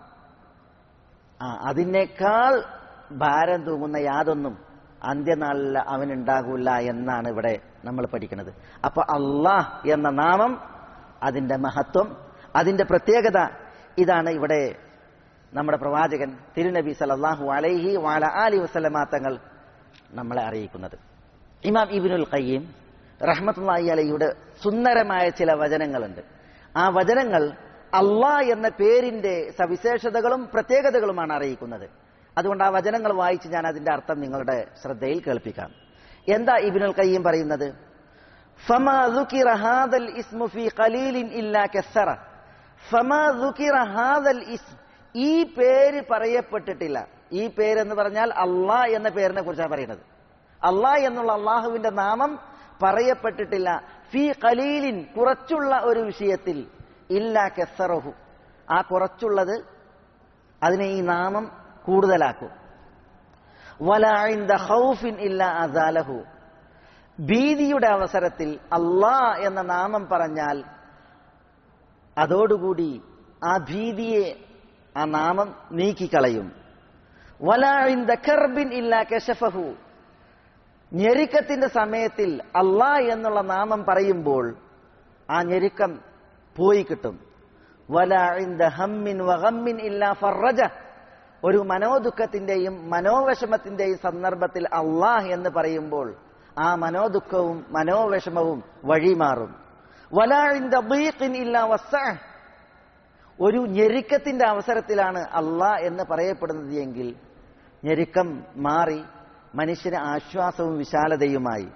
ആ അതിനേക്കാൾ ഭാരം തൂങ്ങുന്ന യാതൊന്നും അന്ത്യനാളിൽ അവനുണ്ടാകൂല എന്നാണ് ഇവിടെ നമ്മൾ പഠിക്കുന്നത് അപ്പൊ അള്ളാഹ് എന്ന നാമം അതിന്റെ മഹത്വം അതിന്റെ പ്രത്യേകത ഇതാണ് ഇവിടെ നമ്മുടെ പ്രവാചകൻ തിരുനബി സലല്ലാഹു അലൈഹി വാല അലി വസ്ലമാ തങ്ങൾ നമ്മളെ അറിയിക്കുന്നത് ഇമാം ഇബിനുൽ ഖയ്യീം റഹ്മത്തുള്ളാഹി അലൈഹിയുടെ സുന്ദരമായ ചില വചനങ്ങളുണ്ട് ആ വചനങ്ങൾ അള്ളാഹ് എന്ന പേരിന്റെ സവിശേഷതകളും പ്രത്യേകതകളുമാണ് അറിയിക്കുന്നത് അതുകൊണ്ട് ആ വചനങ്ങൾ വായിച്ച് ഞാൻ അതിന്റെ അർത്ഥം നിങ്ങളുടെ ശ്രദ്ധയിൽ കേൾപ്പിക്കാം എന്താ ഇബിനുൽ ഖയ്യീം പറയുന്നത് ഫമാ ذكر هذا الاسم في قليل إلا كسر فما ذكر هذا الاسم ഈ പേര് പറയപ്പെട്ടിട്ടില്ല ഈ പേരെന്ന് പറഞ്ഞാൽ അള്ളാ എന്ന പേരിനെ കുറിച്ചാണ് പറയുന്നത് അള്ളാ എന്നുള്ള അള്ളാഹുവിന്റെ നാമം പറയപ്പെട്ടിട്ടില്ല ഫി ഖലീലിൻ കുറച്ചുള്ള ഒരു വിഷയത്തിൽ ഇല്ല കെസറഹു ആ കുറച്ചുള്ളത് അതിനെ ഈ നാമം കൂടുതലാക്കും വലാഇന്ദ ഖൗഫിൻ ഇല്ല അസാലഹു ഭീതിയുടെ അവസരത്തിൽ അള്ളാ എന്ന നാമം പറഞ്ഞാൽ അതോടുകൂടി ആ ഭീതിയെ ആ നാമം നീക്കിക്കളയും വലാഇന്ദ കർബിൻ ഇല്ല കശഫഹു ഞെരുക്കത്തിന്റെ സമയത്തിൽ അള്ളാ എന്നുള്ള നാമം പറയുമ്പോൾ ആ ഞെരുക്കം പോയി കിട്ടും വലാഇന്ദ ഹമ്മിൻ വഹമ്മിൻ ഇല്ല ഫറജ ഒരു മനോദുഃഖത്തിന്റെയും മനോവിഷമത്തിന്റെയും സന്ദർഭത്തിൽ അള്ളാഹ് എന്ന് പറയുമ്പോൾ ആ മനോദുഃഖവും മനോവിഷമവും വഴിമാറും വലാഇന്ദ ളീഖിൻ ഇല്ല വസ്സഅ ഒരു ഞെരുക്കത്തിന്റെ അവസരത്തിലാണ് അള്ളാഹ് എന്ന് പറയപ്പെടുന്നത് എങ്കിൽ ഞെരുക്കം മാറി മനുഷ്യന് ആശ്വാസവും വിശാലതയുമായി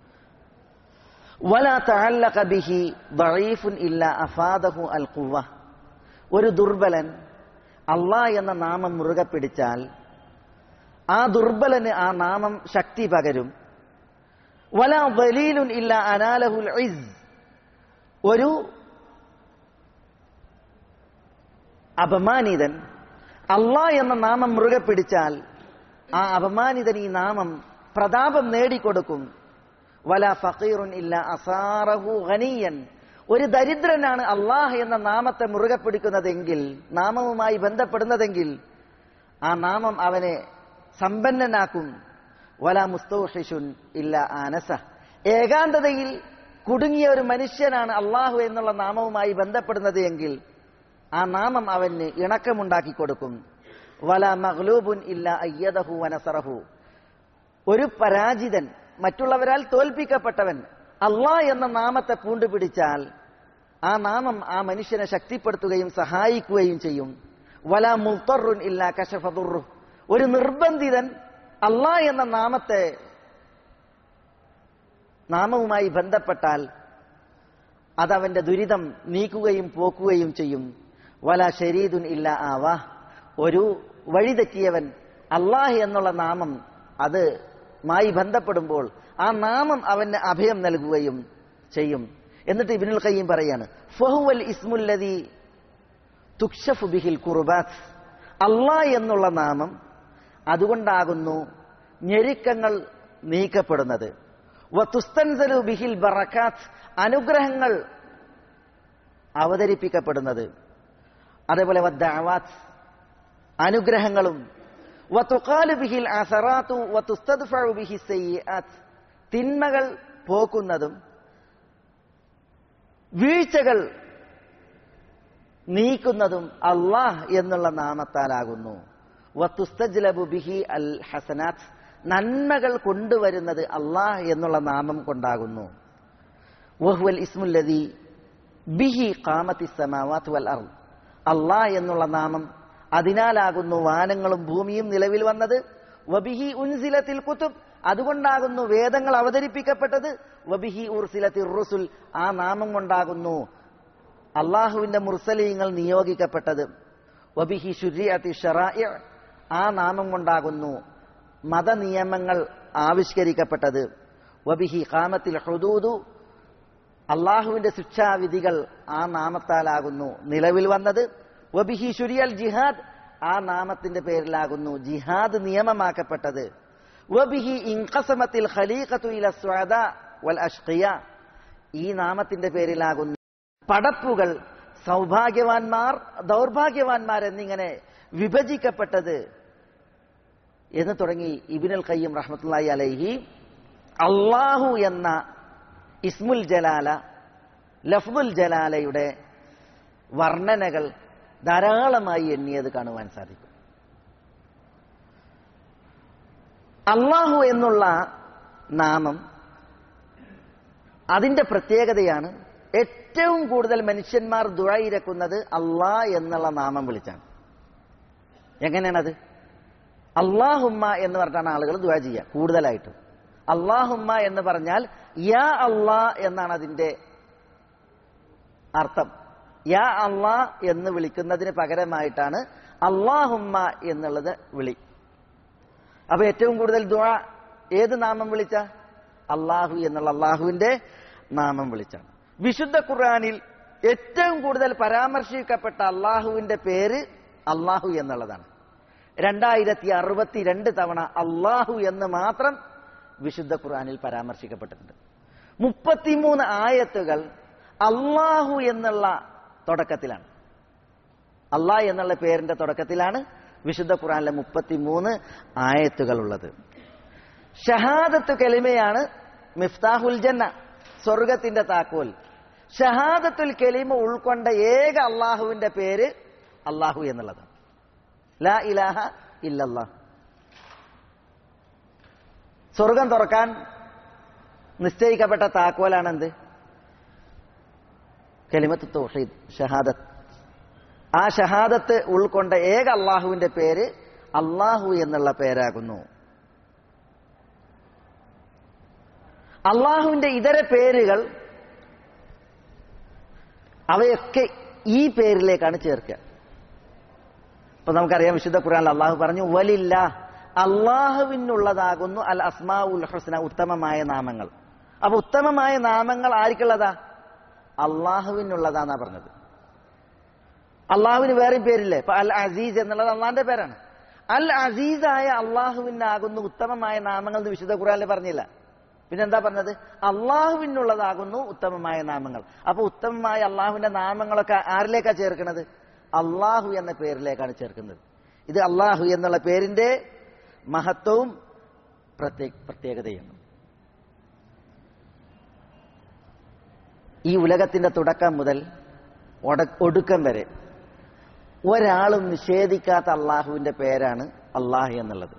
വല തഅല്ലഖ ബിഹി ദഈഫുൻ ഇല്ല അഫാദഹു അൽ ഖുവ ഒരു ദുർബലൻ അള്ളാഹ് എന്ന നാമം മുറുകെ പിടിച്ചാൽ ആ ദുർബലന് ആ നാമം ശക്തി പകരും വല ദലീലുൻ ഇല്ല അനാലഹുൽ ഇസ് ഒരു അപമാനിതൻ അള്ളാഹ് എന്ന നാമം മുറുകെ പിടിച്ചാൽ ആ അപമാനിതൻ ഈ നാമം പ്രതാപം നേടിക്കൊടുക്കും വല ഫക്കീറുൻ ഇല്ല അസാറഹു ഖനിയൻ ഒരു ദരിദ്രനാണ് അള്ളാഹ് എന്ന നാമത്തെ മുറുകെ പിടിക്കുന്നതെങ്കിൽ നാമവുമായി ബന്ധപ്പെടുന്നതെങ്കിൽ ആ നാമം അവനെ സമ്പന്നനാക്കും വല മുസ്തോഷിഷുൻ ഇല്ല ആനസ ഏകാന്തതയിൽ കുടുങ്ങിയ ഒരു മനുഷ്യനാണ് അള്ളാഹു എന്നുള്ള നാമവുമായി ബന്ധപ്പെടുന്നത് എങ്കിൽ ആ നാമം അവന് ഇണക്കമുണ്ടാക്കി കൊടുക്കും വല മഹ്ലൂബുൻ ഇല്ല അയ്യദഹു വനസറഹു ഒരു പരാജിതൻ മറ്റുള്ളവരാൽ തോൽപ്പിക്കപ്പെട്ടവൻ അള്ളാ എന്ന നാമത്തെ പൂണ്ടുപിടിച്ചാൽ ആ നാമം ആ മനുഷ്യനെ ശക്തിപ്പെടുത്തുകയും സഹായിക്കുകയും ചെയ്യും വല മുത്തറുൻ ഇല്ല കശഫതുറു ഒരു നിർബന്ധിതൻ അള്ളാ എന്ന നാമത്തെ നാമവുമായി ബന്ധപ്പെട്ടാൽ അതവന്റെ ദുരിതം നീക്കുകയും പോക്കുകയും ചെയ്യും വല ഷരീദുൻ ഇല്ല ആവാ ഒരു വഴിതെറ്റിയവൻ അള്ളാഹ് എന്നുള്ള നാമം അത് മായി ബന്ധപ്പെടുമ്പോൾ ആ നാമം അവന് അഭയം നൽകുകയും ചെയ്യും എന്നിട്ട് ഇബിനുൽ ഖയ്യം പറയാണ് ഫഹുവൽ ഇസ്മുല്ലതി തുക്ഷഫു ബിഹിൽ കുർബാത്ത് അള്ളാഹ് എന്നുള്ള നാമം അതുകൊണ്ടാകുന്നു ഞെരുക്കങ്ങൾ നീക്കപ്പെടുന്നത് വത്തുസ്തൻസലു ബിഹിൽ ബറക്കാത്ത് അനുഗ്രഹങ്ങൾ അവതരിപ്പിക്കപ്പെടുന്നത് അതേപോലെ വദ്ദഅവാത്ത് അനുഗ്രഹങ്ങളും വതുഖാലു ബിഹിൽ അസറാത്തു വതുസ്തദ്ഫഉ ബിഹി സയ്യിആത്ത് തിന്മകൾ പോക്കുന്നതും വീഴ്ചകൾ നീക്കുന്നതും അള്ളാഹ് എന്നുള്ള നാമത്താലാകുന്നു വത്തുസ്തജ്ലബു ബിഹി അൽ ഹസനാത്ത് നന്മകൾ കൊണ്ടുവരുന്നത് അള്ളാഹ് എന്നുള്ള നാമം കൊണ്ടാകുന്നു വഹുവൽ ഇസ്മുല്ലതി ബിഹി കാമത്തി സമാവാത്ത് വൽ അർ അള്ളാഹ് എന്നുള്ള നാമം അതിനാലാകുന്നു വാനങ്ങളും ഭൂമിയും നിലവിൽ വന്നത് വബിഹി ഉൻസിലത്തിൽ കുത്തുബ് അതുകൊണ്ടാകുന്നു വേദങ്ങൾ അവതരിപ്പിക്കപ്പെട്ടത് വബിഹി ഉർസിലത്തിൽ റുസുൽ ആ നാമം കൊണ്ടാകുന്നു അള്ളാഹുവിന്റെ മുർസലീങ്ങൾ നിയോഗിക്കപ്പെട്ടത് വബിഹി ഷുരിയത്തി ഷറാഇ ആ നാമം കൊണ്ടാകുന്നു മതനിയമങ്ങൾ ആവിഷ്കരിക്കപ്പെട്ടത് വബിഹി കാമത്തിൽ ഹുദൂദു അള്ളാഹുവിന്റെ ശിക്ഷാവിധികൾ ആ നാമത്താലാകുന്നു നിലവിൽ വന്നത് വബിഹി ഷുരിയൽ ജിഹാദ് ആ നാമത്തിന്റെ പേരിലാകുന്നു ജിഹാദ് നിയമമാക്കപ്പെട്ടത് വബിഹി ഇൻകസമത്തിൽ ഖലീഖത്തു ഇല സ്വാദ വൽ അഷ്ഖിയ ഈ നാമത്തിന്റെ പേരിലാകുന്ന പടപ്പുകൾ സൗഭാഗ്യവാന്മാർ ദൗർഭാഗ്യവാന്മാർ എന്നിങ്ങനെ വിഭജിക്കപ്പെട്ടത് എന്ന് തുടങ്ങി ഇബിനുൽ ഖയ്യം റഹ്മത്തുള്ളാഹി അലൈഹി അള്ളാഹു എന്ന ഇസ്മുൽ ജലാല ലഫ്ദുൽ ജലാലയുടെ വർണ്ണനകൾ ധാരാളമായി എണ്ണിയത് കാണുവാൻ സാധിക്കും അള്ളാഹു എന്നുള്ള നാമം അതിന്റെ പ്രത്യേകതയാണ് ഏറ്റവും കൂടുതൽ മനുഷ്യന്മാർ ദുഴയിരക്കുന്നത് അള്ളാ എന്നുള്ള നാമം വിളിച്ചാണ് എങ്ങനെയാണത് അള്ളാഹുമ്മ എന്ന് പറഞ്ഞിട്ടാണ് ആളുകൾ ദുഴ ചെയ്യുക കൂടുതലായിട്ടും അള്ളാഹുമ്മ എന്ന് പറഞ്ഞാൽ യാ അള്ളാ എന്നാണ് അതിന്റെ അർത്ഥം യാ അള്ളാ എന്ന് വിളിക്കുന്നതിന് പകരമായിട്ടാണ് അള്ളാഹുമ്മ എന്നുള്ളത് വിളി അപ്പൊ ഏറ്റവും കൂടുതൽ ദുഴ ഏത് നാമം വിളിച്ച അള്ളാഹു എന്നുള്ള അള്ളാഹുവിന്റെ നാമം വിളിച്ചാണ് വിശുദ്ധ ഖുർആനിൽ ഏറ്റവും കൂടുതൽ പരാമർശിക്കപ്പെട്ട അള്ളാഹുവിന്റെ പേര് അള്ളാഹു എന്നുള്ളതാണ് രണ്ടായിരത്തി അറുപത്തിരണ്ട് തവണ അള്ളാഹു എന്ന് മാത്രം വിശുദ്ധ ഖുർആനിൽ പരാമർശിക്കപ്പെട്ടിട്ടുണ്ട് മുപ്പത്തിമൂന്ന് ആയത്തുകൾ അള്ളാഹു എന്നുള്ള തുടക്കത്തിലാണ് അള്ളാഹ് എന്നുള്ള പേരിന്റെ തുടക്കത്തിലാണ് വിശുദ്ധ ഖുർആനിലെ മുപ്പത്തിമൂന്ന് ആയത്തുകൾ ഉള്ളത് ഷഹാദത്ത് കെലിമയാണ് മിഫ്താഹുൽ ജന്ന സ്വർഗത്തിന്റെ താക്കോൽ ഷഹാദത്തുൽ കെലിമ ഉൾക്കൊണ്ട ഏക അള്ളാഹുവിന്റെ പേര് അള്ളാഹു എന്നുള്ളതാണ് ലാ ഇലാഹ ഇല്ലല്ലാ സ്വർഗം തുറക്കാൻ നിശ്ചയിക്കപ്പെട്ട താക്കോലാണെന്ത് കെലിമത്ത് തൗഹീദ് ഷഹാദത്ത് ആ ഷഹാദത്ത് ഉൾക്കൊണ്ട ഏക അള്ളാഹുവിന്റെ പേര് അള്ളാഹു എന്നുള്ള പേരാകുന്നു അള്ളാഹുവിന്റെ ഇതര പേരുകൾ അവയൊക്കെ ഈ പേരിലേക്കാണ് ചേർക്കുക ഇപ്പൊ നമുക്കറിയാം വിശുദ്ധ ഖുർആൻ അള്ളാഹു പറഞ്ഞു വലില്ല അള്ളാഹുവിനുള്ളതാകുന്നു അൽ അസ്മാ ഉൽ ഹുസ്ന ഉത്തമമായ നാമങ്ങൾ അപ്പൊ ഉത്തമമായ നാമങ്ങൾ ആർക്കുള്ളതാ അള്ളാഹുവിനുള്ളതാന്നാ പറഞ്ഞത് അള്ളാഹുവിന് വേറെയും പേരില്ലേ ഇപ്പൊ അൽ അസീസ് എന്നുള്ളത് അള്ളാന്റെ പേരാണ് അൽ അസീസായ അള്ളാഹുവിനാകുന്നു ഉത്തമമായ നാമങ്ങൾ എന്ന് വിശുദ്ധ ഖുറാനിൽ പറഞ്ഞില്ല പിന്നെന്താ പറഞ്ഞത് അള്ളാഹുവിനുള്ളതാകുന്നു ഉത്തമമായ നാമങ്ങൾ അപ്പൊ ഉത്തമമായ അള്ളാഹുവിന്റെ നാമങ്ങളൊക്കെ ആരിലേക്കാ ചേർക്കുന്നത് അള്ളാഹു എന്ന പേരിലേക്കാണ് ചേർക്കുന്നത് ഇത് അള്ളാഹു എന്നുള്ള പേരിന്റെ മഹത്വവും പ്രത്യേക പ്രത്യേകതയാണ് ഈ ഉലകത്തിന്റെ തുടക്കം മുതൽ ഒട- ഒടുക്കം വരെ ഒരാളും നിഷേധിക്കാത്ത അള്ളാഹുവിന്റെ പേരാണ് അള്ളാഹു എന്നുള്ളത്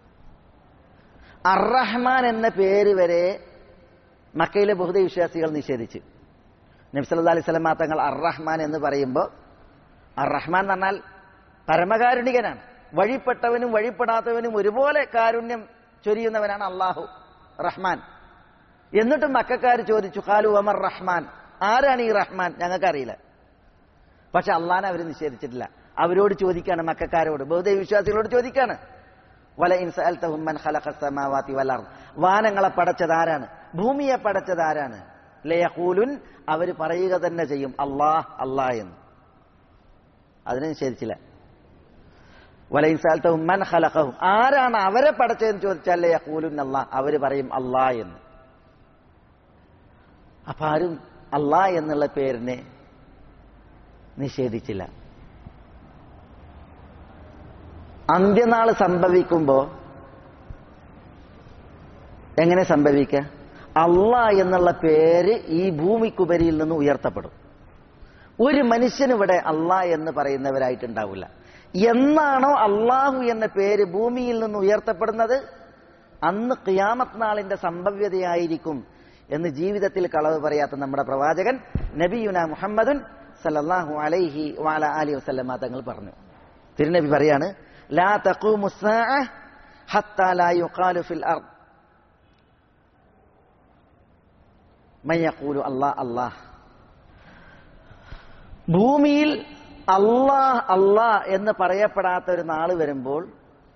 അറഹ്മാൻ എന്ന പേര് വരെ മക്കയിലെ ബഹുദ വിശ്വാസികൾ നിഷേധിച്ചു നബ്സല്ലാ അലൈഹി സ്വലമാ തങ്ങൾ അറഹ്മാൻ എന്ന് പറയുമ്പോൾ അറഹ്മാൻ എന്ന് പറഞ്ഞാൽ പരമകാരുണികനാണ് വഴിപ്പെട്ടവനും വഴിപ്പെടാത്തവനും ഒരുപോലെ കാരുണ്യം ചൊരിയുന്നവനാണ് അള്ളാഹു റഹ്മാൻ എന്നിട്ടും മക്കാർ ചോദിച്ചു ഖാലു അമർ റഹ്മാൻ ആരാണ് ഈ റഹ്മാൻ ഞങ്ങൾക്കറിയില്ല പക്ഷെ അള്ളാനെ അവർ നിഷേധിച്ചിട്ടില്ല അവരോട് ചോദിക്കാണ് മക്കാരോട് ബഹുദൈവ വിശ്വാസികളോട് ചോദിക്കാണ് വല ഇൻസഅൽതഹും ഖലഖ സമാവാതി വൽ അർദ് വാനങ്ങളെ പടച്ചത് ആരാണ് ഭൂമിയെ പടച്ചത് ആരാണ് ലയഖൂലുൻ അവർ പറയുക തന്നെ ചെയ്യും അല്ലാഹ് അല്ലാഹ് എന്ന് അതിനെ നിഷേധിച്ചില്ല വല ഇൻസഅൽതഹും മൻ ഖലഖഹും ആരാണ് അവരെ പടച്ചതെന്ന് ചോദിച്ചാൽ ലയഖൂലുൻ അല്ലാഹ് അവർ പറയും അല്ലാഹ് എന്ന് അപ്പൊ ആരും അല്ലാഹ് എന്നുള്ള പേരിനെ നിഷേധിച്ചില്ല അന്ത്യനാൾ സംഭവിക്കുമ്പോ എങ്ങനെ സംഭവിക്ക അള്ളാ എന്നുള്ള പേര് ഈ ഭൂമിക്കുപരിയിൽ നിന്ന് ഉയർത്തപ്പെടും ഒരു മനുഷ്യനിവിടെ അള്ളാ എന്ന് പറയുന്നവരായിട്ടുണ്ടാവില്ല എന്നാണോ അള്ളാഹു എന്ന പേര് ഭൂമിയിൽ നിന്ന് ഉയർത്തപ്പെടുന്നത് അന്ന് ഖിയാമത്ത് നാളിന്റെ സംഭവ്യതയായിരിക്കും എന്ന് ജീവിതത്തിൽ കളവ് പറയാത്ത നമ്മുടെ പ്രവാചകൻ നബിയുന മുഹമ്മദുൻ സല്ലല്ലാഹു അലൈഹി വാല അലി വസല്ലമ തങ്ങൾ പറഞ്ഞു തിരുനബി പറയാണ് ലാ തഖൂമു സ്സാഅ ഹത്താ ലാ യുഖാലു ഫിൽ അർദ് മൻ യഖൂലു അല്ലാഹ് അല്ലാഹ് ഭൂമിയിൽ അല്ലാഹ് അല്ലാഹ് എന്ന് പറയപ്പെടാത്ത ഒരു നാള് വരുമ്പോൾ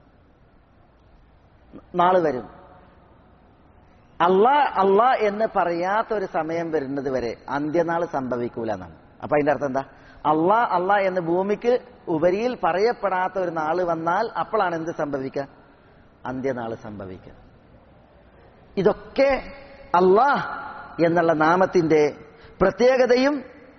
നാള് വരും അള്ളാ അള്ളാ എന്ന് പറയാത്ത ഒരു സമയം വരുന്നത് വരെ അന്ത്യനാൾ സംഭവിക്കൂല എന്നാണ് അപ്പൊ അതിന്റെ അർത്ഥം എന്താ അള്ളാ അള്ളാ എന്ന് ഭൂമിക്ക് ഉപരിയിൽ പറയപ്പെടാത്ത ഒരു നാള് വന്നാൽ അപ്പോഴാണ് എന്ത് സംഭവിക്കുക അന്ത്യനാള് സംഭവിക്കുക ഇതൊക്കെ അള്ളാഹ് എന്നുള്ള നാമത്തിന്റെ പ്രത്യേകതയും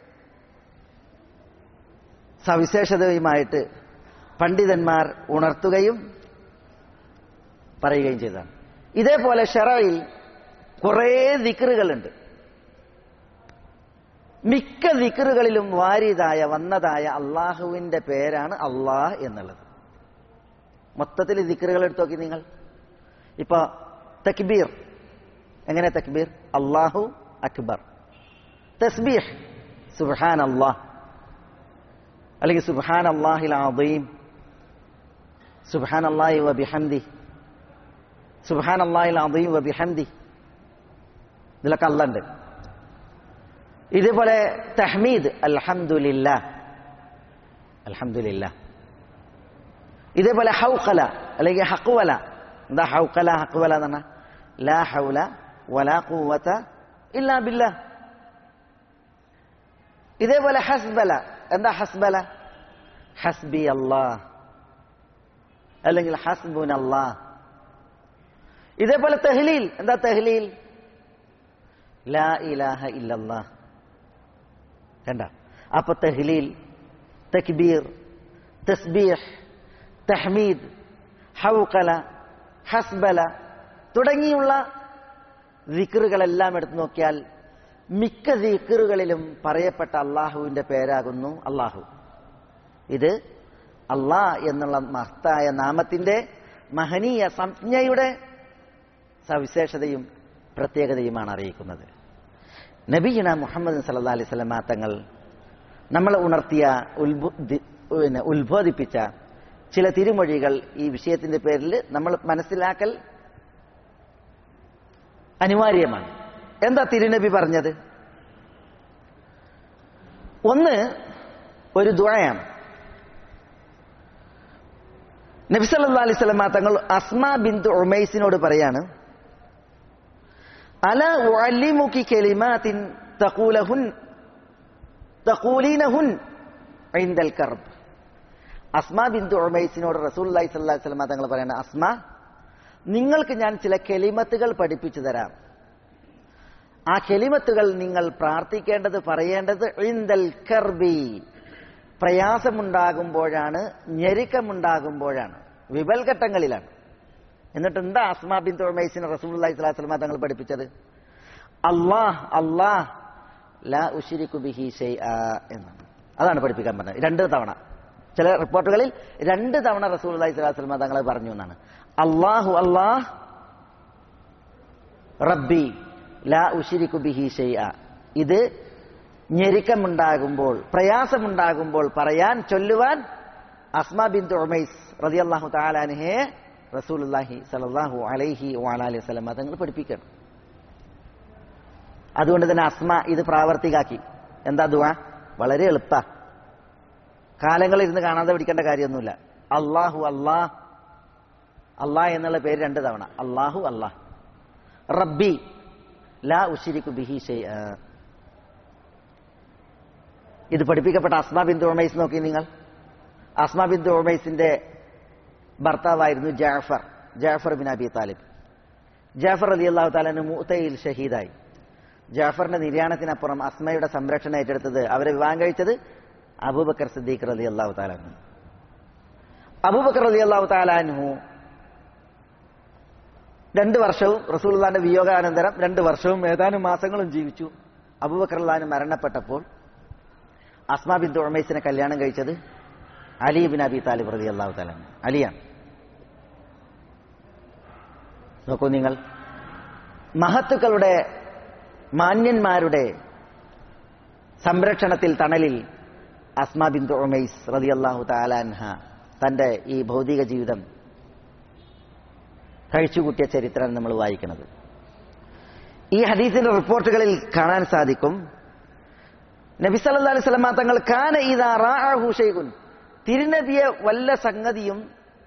സവിശേഷതയുമായിട്ട് പണ്ഡിതന്മാർ ഉണർത്തുകയും പറയുകയും ചെയ്തതാണ് ഇതേപോലെ ഷെറയിൽ കുറേ ദിക്റുകളുണ്ട് മിക്ക ദിക്റുകളിലും വാരിതായ വന്നതായ അള്ളാഹുവിന്റെ പേരാണ് അള്ളാഹ് എന്നുള്ളത് മൊത്തത്തിൽ ദിക്റുകൾ എടുത്തു നോക്കി നിങ്ങൾ ഇപ്പൊ തക്ബീർ എങ്ങനെ തക്ബീർ അള്ളാഹു അക്ബർ തസ്ബീഹ് സുബ്ഹാൻ അള്ളാഹ് അല്ലെങ്കിൽ സുബ്ഹാൻ അള്ളാഹിൽ അദീം സുബ്ഹാൻ അള്ളാഹി വബിഹംദി സുബ്ഹാൻ അള്ളാഹിൽ അദീം വബിഹംദി ഇതിലൊക്കെ അല്ലുണ്ട് ഇതുപോലെ തഹ്മീദ് അൽഹംദുലില്ലാ അൽഹംദുലില്ലാ ഇതേപോലെ ഹൗഖല അല്ലെങ്കിൽ ഹഖ്വല എന്താ ഹൗഖല ഹഖ്വല എന്ന് പറഞ്ഞാൽ ലാ ഹൗല വലാ ഖുവത ഇല്ലാ ബില്ലാ ഇതേപോലെ ഹസ്ബല എന്താ ഹസ്ബല ഹസ്ബി അല്ലാഹ് അല്ലെങ്കിൽ ഹസ്ബുൻ അല്ലാഹ് ഇതേപോലെ തെഹ്ലീൽ എന്താ തെഹ്ലീൽ ലാ ഇലാഹ ഇല്ലല്ലാഹ് കണ്ട അപ്പൊ തെഹ്ലീൽ തക്ബീർ തസ്ബീഹ് തഹ്മീദ് ഹൗക്കല ഹസ്ബല തുടങ്ങിയുള്ള ദിക്റുകളെല്ലാം എടുത്തു നോക്കിയാൽ മിക്ക ദിക്റുകളിലും പറയപ്പെട്ട അള്ളാഹുവിന്റെ പേരാകുന്നു അള്ളാഹു ഇത് അള്ളാഹ് എന്നുള്ള മഹത്തായ നാമത്തിന്റെ മഹനീയ സംജ്ഞയുടെ സവിശേഷതയും പ്രത്യേകതയുമാണ് അറിയിക്കുന്നത് നബീന മുഹമ്മദ് സല്ലാ അലൈഹി സ്വലമ തങ്ങൾ നമ്മൾ ഉണർത്തിയ ഉത്ബോ ദി- പിന്നെ ഉത്ബോധിപ്പിച്ച ചില തിരുമൊഴികൾ ഈ വിഷയത്തിന്റെ പേരിൽ നമ്മൾ മനസ്സിലാക്കൽ അനിവാര്യമാണ് എന്താ തിരുനബി പറഞ്ഞത് ഒന്ന് ഒരു ദുഴയാണ് നബി സല്ലല്ലാഹു അലൈഹി വസല്ലമ തങ്ങൾ അസ്മാ ബിന്ദു ഉമൈസിനോട് പറയാണ് അല ഉഅല്ലിമുക്കി കലിമാത്തിൻ തഖൂലഹുൻ തഖൂലീനഹുൻ ഇൻദൽ കർബ് അസ്മാ ബിന്ദു ഉമൈസിനോട് റസൂലുള്ളാഹി സ്വല്ലല്ലാഹു അലൈഹി വസല്ലമ തങ്ങൾ പറയാണ് അസ്മ നിങ്ങൾക്ക് ഞാൻ ചില കെലിമത്തുകൾ പഠിപ്പിച്ചു തരാം ആ കെലിമത്തുകൾ നിങ്ങൾ പ്രാർത്ഥിക്കേണ്ടത് പറയേണ്ടത് ഇൻദൽ കർബി പ്രയാസമുണ്ടാകുമ്പോഴാണ് ഞെരുക്കമുണ്ടാകുമ്പോഴാണ് വിപൽഘട്ടങ്ങളിലാണ് എന്നിട്ട് എന്താ അസ്മാ ബിൻ തുമൈസിന് റസൂലുള്ളാഹി സ്വല്ലല്ലാഹു അലൈഹി വസല്ലം തങ്ങൾ പഠിപ്പിച്ചത് അല്ലാഹ് അല്ലാഹ് ലാ ഉശ്രികു ബിഹി ഷൈആ എന്നാണ് അതാണ് പഠിപ്പിക്കാൻ പറഞ്ഞത് രണ്ട് തവണ ചില റിപ്പോർട്ടുകളിൽ രണ്ട് തവണ റസൂലുള്ളാഹി സ്വല്ലല്ലാഹു അലൈഹി വസല്ലം തങ്ങൾ പറഞ്ഞു എന്നാണ് അല്ലാഹു അല്ലാഹ് റബ്ബി ലാ ഉശ്രികു ബിഹി ഷൈആ ഇത് ഞെരുക്കമുണ്ടാകുമ്പോൾ പ്രയാസമുണ്ടാകുമ്പോൾ പറയാൻ ചൊല്ലുവാൻ അസ്മാ ബിൻ ഉമൈസ് റളിയല്ലാഹു തആല അൻഹയെ റസൂലുള്ളാഹി സ്വല്ലല്ലാഹു അലൈഹി വഅലൈഹി വസല്ലം തങ്ങൾ പഠിപ്പിക്കണം അതുകൊണ്ട് തന്നെ അസ്മ ഇത് പ്രാവർത്തികാക്കി എന്താ ദുആ വളരെ എളുപ്പ കാലങ്ങളിൽ ഇരുന്ന് കാണാതെ പിടിക്കേണ്ട കാര്യമൊന്നുമില്ല അള്ളാഹു അല്ലാഹ് അള്ളാഹ് എന്നുള്ള പേര് രണ്ട് തവണ അള്ളാഹു അല്ലാഹ് റബ്ബി ലാ ഉശ്രികു ബിഹി ഷൈഅ ഇത് പഠിപ്പിക്കപ്പെട്ട അസ്മാ ബിന്ദു ഉമൈസ് നോക്കി നിങ്ങൾ അസ്മാ ബിന്ദു ഉമൈസിന്റെ ഭർത്താവായിരുന്നു Jafar Jafar bin Abi Talib Jafar Ali അള്ളാഹു താലാന് മൂത്തയിൽ ഷഹീദായി ജാഫറിന്റെ നിര്യാണത്തിനപ്പുറം അസ്മയുടെ സംരക്ഷണം ഏറ്റെടുത്തത് അവരെ വിവാഹം കഴിച്ചത് അബൂബക്കർ സിദ്ദീഖ് അലി അള്ളാഹു താലാനു അബൂബക്കർ അലി അള്ളാഹു താലാൻഹു രണ്ട് വർഷവും റസൂൽദാന്റെ വിയോഗാനന്തരം രണ്ട് വർഷവും ഏതാനും മാസങ്ങളും ജീവിച്ചു അബൂബക്കർ അള്ളഹാന് മരണപ്പെട്ടപ്പോൾ അസ്മാ ബിൻ ഉമൈസിനെ കല്യാണം കഴിച്ചത് അലി ബിൻ അബി താലിബ് റതി അള്ളാഹു താലാണ് അലിയാണ് നോക്കൂ നിങ്ങൾ മഹത്തുക്കളുടെ മാന്യന്മാരുടെ സംരക്ഷണത്തിൽ തണലിൽ അസ്മാ ബിൻ ഉമൈസ് റതി അള്ളാഹു താലാൻഹ തന്റെ ഈ ഭൗതിക ജീവിതം കഴിച്ചുകൂട്ടിയ ചരിത്രം നമ്മൾ വായിക്കുന്നത് ഈ ഹദീസിന്റെ റിപ്പോർട്ടുകളിൽ കാണാൻ സാധിക്കും നബി സല്ലല്ലാഹു അലൈഹി വസല്ലം തങ്ങൾ കാന ഇദാ റാഅഹു ഷൈഖുൻ തിരുനബിയെ വല്ല സംഗതിയും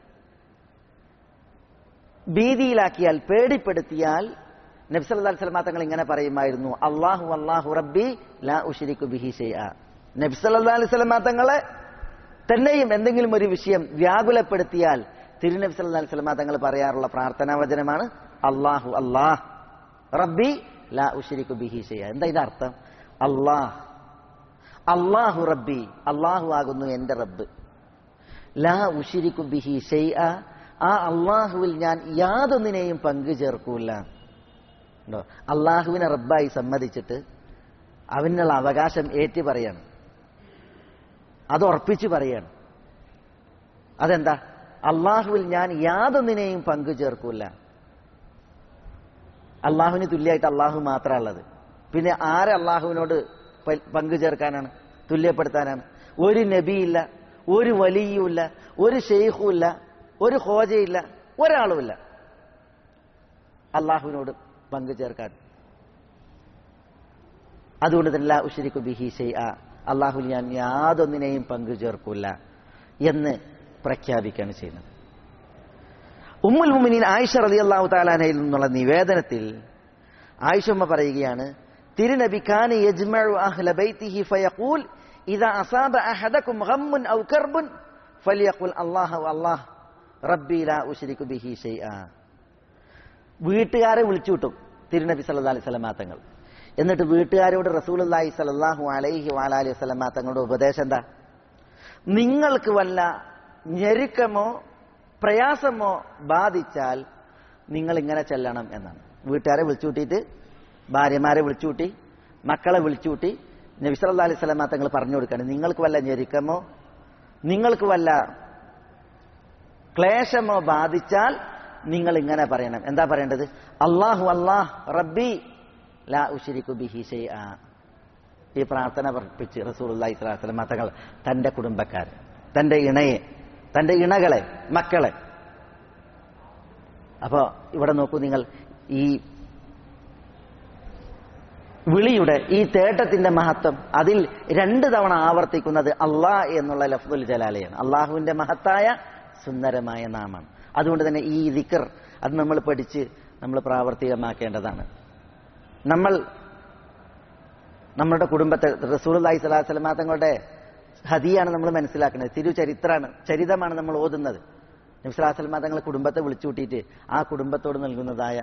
ഭീതിയിലാക്കിയാൽ പേടിപ്പെടുത്തിയാൽ നബി സല്ലല്ലാഹു അലൈഹി വസല്ലം തങ്ങൾ ഇങ്ങനെ പറയുമായിരുന്നു അല്ലാഹു അല്ലാഹു റബ്ബി ലാ ഉശ്രികു ബിഹി ഷൈഅ നബി സല്ലല്ലാഹു അലൈഹി വസല്ലം തങ്ങളെ തന്നെയും എന്തെങ്കിലും ഒരു വിഷയം വ്യാകുലപ്പെടുത്തിയാൽ തിരുനബി സല്ലല്ലാഹു അലൈഹി വസല്ലം തങ്ങൾ പറയാറുള്ള പ്രാർത്ഥനാ വചനമാണ് അല്ലാഹു അല്ലാഹ് റബ്ബി ലാ ഉഷിരിക്കു ബിഹി ഷെയ്യ എന്താ ഇതിന്റെ അർത്ഥം അള്ളാഹ് അള്ളാഹു റബ്ബി അള്ളാഹു ആകുന്നു എന്റെ റബ്ബ് ലാ ഉഷിരിക്കു ബിഹി ഷെയ്യ ആ അള്ളാഹുവിൽ ഞാൻ യാതൊന്നിനെയും പങ്കു ചേർക്കൂല ഉണ്ടോ അള്ളാഹുവിനെ റബ്ബായി സമ്മതിച്ചിട്ട് അവനുള്ള അവകാശം ഏറ്റു പറയാണ് അത് ഉറപ്പിച്ചു പറയാണ് അതെന്താ അള്ളാഹുവിൽ ഞാൻ യാതൊന്നിനെയും പങ്കു ചേർക്കൂല അള്ളാഹുവിന് തുല്യമായിട്ട് അള്ളാഹു മാത്രമുള്ളത് പിന്നെ ആരെ അള്ളാഹുവിനോട് പ- പങ്കു ചേർക്കാനാണ് തുല്യപ്പെടുത്താനാണ് ഒരു നബിയില്ല ഒരു വലിയുമില്ല ഒരു ഷെയ്ഖുമില്ല ഒരു ഹോജയില്ല ഒരാളുമില്ല അള്ളാഹുവിനോട് പങ്കു ചേർക്കാൻ അതുകൊണ്ട് തന്നെ ലാ ഉശ്രിക്കു ബിഹി ഷെയ്അ അള്ളാഹുവിൽ ഞാൻ യാതൊന്നിനെയും പങ്കു ചേർക്കൂല എന്ന് പ്രഖ്യാപിക്കുകയാണ് ചെയ്യുന്നത് ഉമ്മുൽ മുമിനീൻ ആയിഷ റലി അള്ളാഹു താലാനയിൽ നിന്നുള്ള നിവേദനത്തിൽ ആയിഷമ്മ പറയുകയാണ് തിരുനബി ഖാൻ യജ്മഉ അഹ്ല ബൈത്തിഹി ഫയഖൂൽ ഇദാ അസാബ അഹദകും ഗമ്മുൻ ഔ കർബുൻ ഫലിയഖുൽ അല്ലാഹു അല്ലാഹ് റബ്ബി ലാ ഉശ്രികു ബിഹി ഷൈആ വീട്ടുകാരെ വിളിച്ചു വിട്ടും തിരുനബി സല്ലല്ലാഹു അലൈഹി വസല്ലമ തങ്ങൾ എന്നിട്ട് വീട്ടുകാരോട് റസൂലുള്ളാഹി സ്വല്ലല്ലാഹു അലൈഹി വഅലി വസല്ലമ തങ്ങളുടെ ഉപദേശം എന്താ നിങ്ങൾക്ക് വല്ല ഞെരുക്കമോ പ്രയാസമോ ബാധിച്ചാൽ നിങ്ങൾ ഇങ്ങനെ ചെല്ലണം എന്നാണ് വീട്ടുകാരെ വിളിച്ചുകൂട്ടിയിട്ട് ഭാര്യമാരെ വിളിച്ചുകൂട്ടി മക്കളെ വിളിച്ചുകൂട്ടി നബി സല്ലല്ലാഹു അലൈഹി വസല്ലമ തങ്ങൾ പറഞ്ഞു കൊടുക്കുകയാണ് നിങ്ങൾക്ക് വല്ല ഞെരുക്കമോ നിങ്ങൾക്ക് വല്ല ക്ലേശമോ ബാധിച്ചാൽ നിങ്ങൾ ഇങ്ങനെ പറയണം എന്താ പറയേണ്ടത് അള്ളാഹു അള്ളാഹ് റബ്ബി ലാ ഉഷിരിക്കു ബിഹി ഷൈആ ഈ പ്രാർത്ഥന പഠിപ്പിച്ച് റസൂലുള്ളാഹി സ്വല്ലല്ലാഹു അലൈഹി വസല്ലം തങ്ങൾ തന്റെ കുടുംബക്കാർ തന്റെ ഇണയെ തന്റെ ഇണകളെ മക്കളെ അപ്പോ ഇവിടെ നോക്കൂ നിങ്ങൾ ഈ വിളിയുടെ ഈ തേട്ടത്തിന്റെ മഹത്വം അതിൽ രണ്ട് തവണ ആവർത്തിക്കുന്നത് അള്ളാ എന്നുള്ള ലഫ്ദുൽ ജലാലയാണ് അള്ളാഹുവിന്റെ മഹത്തായ സുന്ദരമായ നാമാണ് അതുകൊണ്ട് തന്നെ ഈ ദിക്കർ അത് നമ്മൾ പഠിച്ച് നമ്മൾ പ്രാവർത്തികമാക്കേണ്ടതാണ് നമ്മൾ നമ്മുടെ കുടുംബത്തെ റസൂലി സ്വലാഹു വസ്ലമ തങ്ങളുടെ ഹദിയാണ് നമ്മൾ മനസ്സിലാക്കുന്നത് തിരുചരിത്രമാണ് ചരിതമാണ് നമ്മൾ ഓതുന്നത് നബ്സലാഹു വസ്ലമ തങ്ങളെ കുടുംബത്തെ വിളിച്ചു കൂട്ടിയിട്ട് ആ കുടുംബത്തോട് നൽകുന്നതായ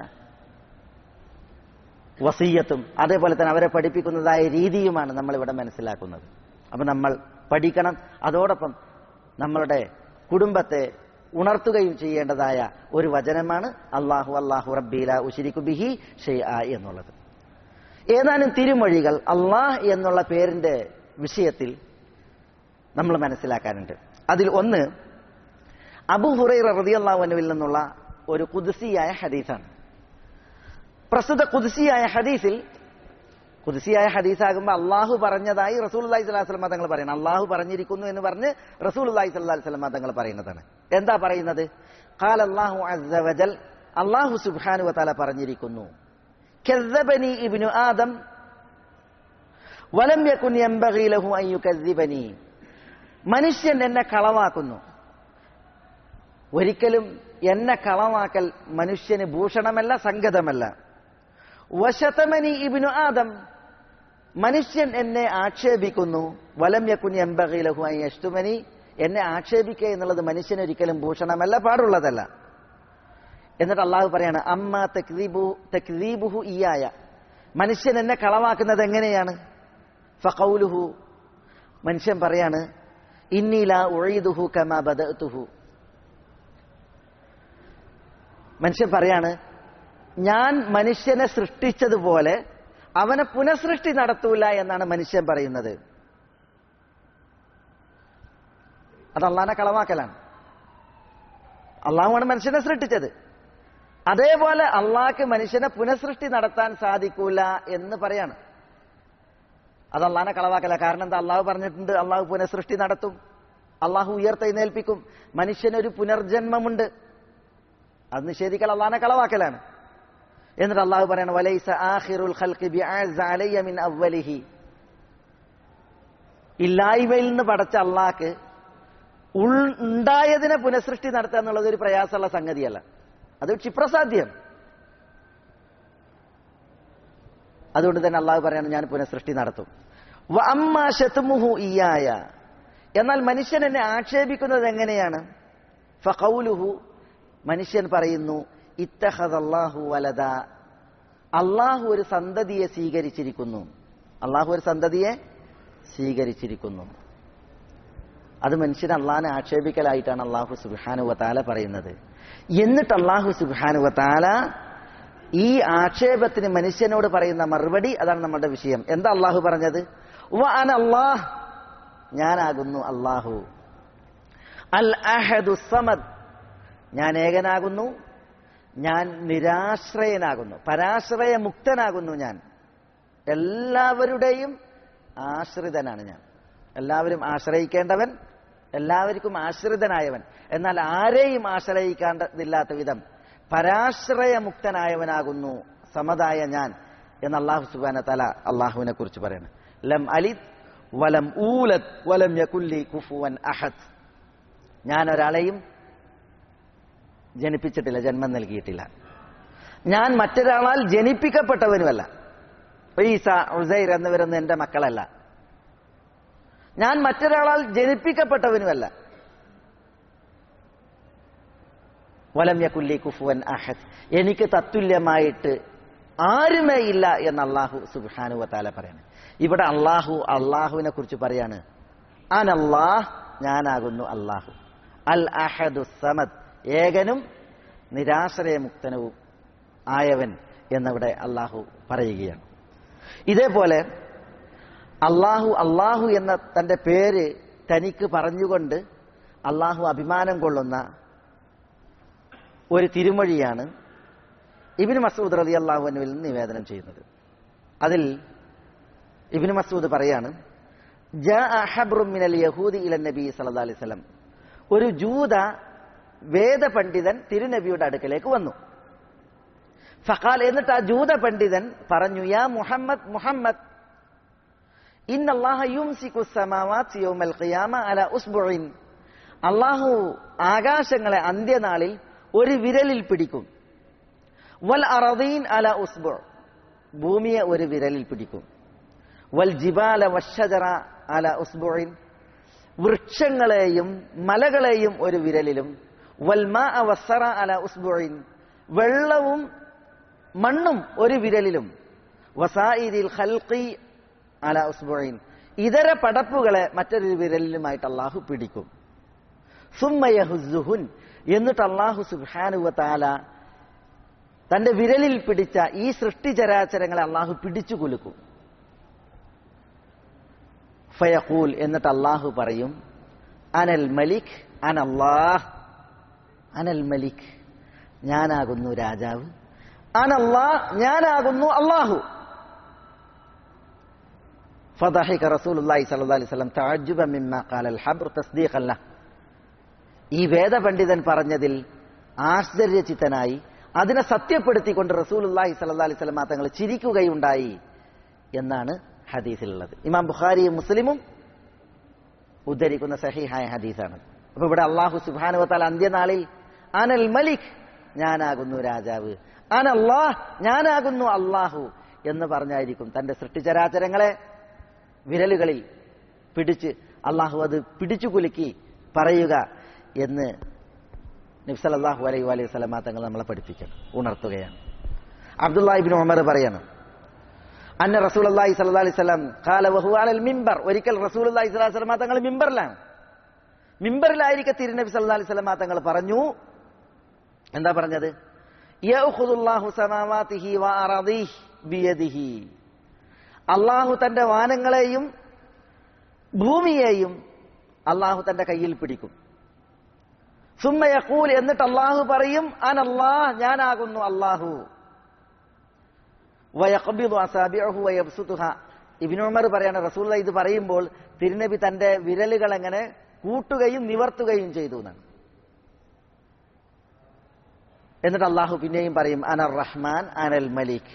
വസീയത്തും അതേപോലെ തന്നെ അവരെ പഠിപ്പിക്കുന്നതായ രീതിയുമാണ് നമ്മൾ ഇവിടെ മനസ്സിലാക്കുന്നത് അപ്പൊ നമ്മൾ പഠിക്കണം അതോടൊപ്പം നമ്മളുടെ കുടുംബത്തെ ഉണർത്തുകയും ചെയ്യേണ്ടതായ ഒരു വചനമാണ് അള്ളാഹു അള്ളാഹു റബ്ബീല ഉശിരിക്കു ബിഹി ഷെയ്ആ എന്നുള്ളത് ഏതാനും തിരുമൊഴികൾ അള്ളാഹ് എന്നുള്ള പേരിന്റെ വിഷയത്തിൽ നമ്മൾ മനസ്സിലാക്കാനുണ്ട് അതിൽ ഒന്ന് അബു ഹുറൈറ റളിയല്ലാഹുവിൽ നിന്നുള്ള ഒരു കുദ്സിയായ ഹദീസാണ് പ്രസ്തുത കുദ്സിയായ ഹദീസിൽ കുദ്സിയായ ഹദീസാകുമ്പോൾ അള്ളാഹു പറഞ്ഞതായി റസൂൽ അള്ളഹി സ്വലാഹു വസ്ലമ തങ്ങൾ പറയുന്നത് അള്ളാഹു പറഞ്ഞിരിക്കുന്നു എന്ന് പറഞ്ഞ് റസൂൽ അള്ളഹി സ്വല്ലാഹു വസ്ലമ തങ്ങൾ പറയുന്നതാണ് എന്താ പറയുന്നത് ഖാൽ അള്ളാഹു അസ്സവജൽ അള്ളാഹു സുബ്ഹാനു വതാല പറഞ്ഞിരിക്കുന്നു കذبني ابن ആദം വലം യകുൻ യംബഗി ലഹു അൻ യുകذبني മനുഷ്യൻ എന്നെ കളവാക്കുന്നു ഒരിക്കലും എന്നെ കളവാക്കൽ മനുഷ്യന് ഭൂഷണമല്ല സംഗതമല്ല വശതമനി ഇബ്നു ആദം മനുഷ്യൻ എന്നെ ആക്ഷേപിക്കുന്നു വലം യകുൻ യംബഗി ലഹു അൻ യഷ്തുമനി എന്നെ ആക്ഷേപിക്കുക എന്നുള്ളത് മനുഷ്യന് ഒരിക്കലും ഭൂഷണമല്ല പാടുള്ളതല്ല എന്നിട്ട് അള്ളാഹു പറയാണ് അമ്മ തക്ദീബു തക്ദീബുഹു ഇയായ മനുഷ്യൻ എന്നെ കളവാക്കുന്നത് എങ്ങനെയാണ് ഫഖൗലുഹു മനുഷ്യൻ പറയാണ് ഇന്നീല ഉഴീദുഹു കമാ ബദഅതുഹു മനുഷ്യൻ പറയാണ് ഞാൻ മനുഷ്യനെ സൃഷ്ടിച്ചതുപോലെ അവനെ പുനഃസൃഷ്ടി നടത്തൂല എന്നാണ് മനുഷ്യൻ പറയുന്നത് അത് അള്ളാനെ കളവാക്കലാണ് അള്ളാഹുവാണ് മനുഷ്യനെ സൃഷ്ടിച്ചത് അതേപോലെ അള്ളാഹ്ക്ക് മനുഷ്യനെ പുനഃസൃഷ്ടി നടത്താൻ സാധിക്കൂല എന്ന് പറയാണ് അത് അള്ളാഹിനെ കളവാക്കല കാരണം എന്താ അള്ളാഹു പറഞ്ഞിട്ടുണ്ട് അള്ളാഹു പുനഃസൃഷ്ടി നടത്തും അള്ളാഹു ഉയർത്തെഴുന്നേൽപ്പിക്കും മനുഷ്യനൊരു പുനർജന്മമുണ്ട് അത് നിഷേധിക്കൽ അള്ളാഹിനെ കളവാക്കലാണ് എന്നിട്ട് അള്ളാഹു പറയാണ് വലൈസ ആഖിറുൽ ഖൽഖി ബിഅഅസ അലയ്യ മിൻ അവ്വലിഹി ഇല്ലായ്മയിൽ നിന്ന് പടച്ച അള്ളാഹ്ക്ക് ഉൾ ഉണ്ടായതിനെ പുനഃസൃഷ്ടി നടത്തുക എന്നുള്ളത് ഒരു പ്രയാസമുള്ള സംഗതിയല്ല അത് ക്ഷിപ്രസാധ്യം അതുകൊണ്ട് തന്നെ അള്ളാഹു പറയാണ് ഞാൻ പുനഃസൃഷ്ടി നടത്തും വ അമ്മാ ശത്മുഹു ഇയായ എന്നാൽ മനുഷ്യൻ എന്നെ ആക്ഷേപിക്കുന്നത് എങ്ങനെയാണ് ഫഖൗലുഹു മനുഷ്യൻ പറയുന്നു ഇത്തഹദല്ലാഹു വലദ അള്ളാഹു ഒരു സന്തതിയെ സ്വീകരിച്ചിരിക്കുന്നു അള്ളാഹു ഒരു സന്തതിയെ സ്വീകരിച്ചിരിക്കുന്നു അത് മനുഷ്യൻ അള്ളാഹിനെ ആക്ഷേപിക്കലായിട്ടാണ് അള്ളാഹു സുബാനുവത്താല പറയുന്നത് എന്നിട്ട് അള്ളാഹു സുബാനുവത്താല ഈ ആക്ഷേപത്തിന് മനുഷ്യനോട് പറയുന്ന മറുപടി അതാണ് നമ്മുടെ വിഷയം എന്താ അള്ളാഹു പറഞ്ഞത് വഅന അല്ലാഹ് ഞാനാകുന്നു അള്ളാഹു അൽ അഹദു സമദ് ഞാൻ ഏകനാകുന്നു ഞാൻ നിരാശ്രയനാകുന്നു പരാശ്രയമുക്തനാകുന്നു ഞാൻ എല്ലാവരുടെയും ആശ്രിതനാണ് ഞാൻ എല്ലാവരും ആശ്രയിക്കേണ്ടവൻ എല്ലാവർക്കും ആശ്രിതനായവൻ എന്നാൽ ആരെയും ആശ്രയിക്കാണ്ടില്ലാത്ത വിധം പരാശ്രയമുക്തനായവനാകുന്നു സമതായ ഞാൻ എന്ന് അള്ളാഹു സുബാന തല അള്ളാഹുവിനെ കുറിച്ച് പറയണം ലം അലിത് വലം ഊലത് വലം യകുല്ലി കുഫുവൻ അഹദ് ഞാൻ ഒരാളെയും ജനിപ്പിച്ചിട്ടില്ല ജന്മം നൽകിയിട്ടില്ല ഞാൻ മറ്റൊരാളാൽ ജനിപ്പിക്കപ്പെട്ടവനുമല്ല ഈസ ഉസൈർ എന്നിവരൊന്നും എന്റെ മക്കളല്ല ഞാൻ മറ്റൊരാളാൽ ജനിപ്പിക്കപ്പെട്ടവനുമല്ല വലം യക്കുല്ലി കുഫുവൻ അഹദ് എനിക്ക് തത്തുല്യമായിട്ട് ആരുമേ ഇല്ല എന്ന് അള്ളാഹു സുബാനു താല പറയാണ് ഇവിടെ അള്ളാഹു അള്ളാഹുവിനെ കുറിച്ച് പറയാണ് അൻ അള്ളാഹ് ഞാനാകുന്നു അള്ളാഹു അൽ അഹദു സമദ് ഏകനും നിരാശ്രയമുക്തനവും ആയവൻ എന്നിവിടെ അള്ളാഹു പറയുകയാണ് ഇതേപോലെ അള്ളാഹു അള്ളാഹു എന്ന തന്റെ പേര് തനിക്ക് പറഞ്ഞുകൊണ്ട് അള്ളാഹു അഭിമാനം കൊള്ളുന്ന ഒരു തിരുമൊഴിയാണ് ഇബിന് മസൂദ് റലി അള്ളാഹുവിനുവിൽ നിന്ന് നിവേദനം ചെയ്യുന്നത് അതിൽ ഇബിന് മസൂദ് പറയാണ് മിനൽ യഹൂദി ഇല നബി സല്ലല്ലാഹു അലൈഹി വസല്ലം ഒരു ജൂത വേദപണ്ഡിതൻ തിരുനബിയുടെ അടുക്കലേക്ക് വന്നു ഫഖാൽ എന്നിട്ട് ആ ജൂത പണ്ഡിതൻ പറഞ്ഞു യാ മുഹമ്മദ് മുഹമ്മദ് ഇന്നല്ലാഹ യുംസിക്കു സമാവാത്ത് യൗമൽ ഖിയാമ അല ഉസ്ബുഇൻ അള്ളാഹു ആകാശങ്ങളെ അന്ത്യനാളിൽ ഒരു വിരലിൽ പിടിക്കും വൽ അറദീൻ അല ഉസ്ബു ഭൂമിയെ ഒരു വിരലിൽ പിടിക്കും വൽ ജിബാല വഷജറ അല ഉസ്ബുഇൻ വൃക്ഷങ്ങളെയും മലകളെയും ഒരു വിരലിലും വൽമാ വസറ അല ഉസ്ബുഇൻ വെള്ളവും മണ്ണും ഒരു വിരലിലും വസായിദിൽ ഖൽഖി അല ഉസ്ബുഇൻ ഇതര പടപ്പുകളെ മറ്റൊരു വിരലിലുമായിട്ട് അള്ളാഹു പിടിക്കും സുമ്മയഹുസുഹുൻ എന്നിട്ട് അള്ളാഹു സുബാനുവ താല തന്റെ വിരലിൽ പിടിച്ച ഈ സൃഷ്ടിചരാചരങ്ങളെ അള്ളാഹു പിടിച്ചു കുലുക്കും ഫയഖൂൽ എന്നിട്ട് അള്ളാഹു പറയും അനൽ മലിക് അനല്ലാഹ് അനൽ മലിക് ഞാനാകുന്നു രാജാവ് അനല്ലാ ഞാനാകുന്നു അള്ളാഹു فضحك رسول الله صلى الله عليه وسلم تعجبا مما قال الحبر تصديقا له ഈ വേദപണ്ഡിതൻ പറഞ്ഞതിൽ ആശ്ചര്യചിത്തനായി അതിനെ സത്യപ്പെടുത്തിക്കൊണ്ട് റസൂലുല്ലാഹി സല്ലാ അലൈഹി സ്വലമ തങ്ങൾ ചിരിക്കുകയുണ്ടായി എന്നാണ് ഹദീസിലുള്ളത് ഇമാം ബുഖാരിയും മുസ്ലിമും ഉദ്ധരിക്കുന്ന സഹിഹായ ഹദീസാണ് അപ്പൊ ഇവിടെ അള്ളാഹു സുബാനുവത്താൽ അന്ത്യനാളിൽ അനൽ മലിക് ഞാനാകുന്നു രാജാവ് അനല്ലാഹ് ഞാനാകുന്നു അള്ളാഹു എന്ന് പറഞ്ഞായിരിക്കും തന്റെ സൃഷ്ടിചരാചരങ്ങളെ വിരലുകളിൽ പിടിച്ച് അള്ളാഹു അത് പിടിച്ചു കുലുക്കി പറയുക എന്ന് നബ്സലല്ലാഹു അലൈഹി അലൈഹി സ്വലമ തങ്ങൾ നമ്മളെ പഠിപ്പിക്കണം ഉണർത്തുകയാണ് അബ്ദുല്ലാഹിബിൻ ഉമർ പറയണം അന്ന റസൂൽ അള്ളാഹി സല്ലാ അലൈഹി സ്വലം കാല വഹു അലൽ മിമ്പർ ഒരിക്കൽ റസൂൽ അള്ളാഹി സ്വലാഹു സ്വലമ തങ്ങൾ മിമ്പറിലാണ് മിമ്പറിലായിരിക്കെ തിരുനബി സല്ലാ അലൈഹി സ്വലമ തങ്ങൾ പറഞ്ഞു എന്താ പറഞ്ഞത് അള്ളാഹു തന്റെ വാനങ്ങളെയും ഭൂമിയെയും അള്ളാഹു തന്റെ കയ്യിൽ പിടിക്കും സുമ്മയക്കൂൽ എന്നിട്ട് അള്ളാഹു പറയും അനല്ലാഹ് ഞാനാകുന്നു അള്ളാഹു ഇബിനുമർ പറയാണ് റസൂൽ ഇത് പറയുമ്പോൾ തിരുനബി തന്റെ വിരലുകൾ എങ്ങനെ കൂട്ടുകയും നിവർത്തുകയും ചെയ്തു എന്നാണ് എന്നിട്ട് അള്ളാഹു പിന്നെയും പറയും അനർ റഹ്മാൻ അനൽ മലിക്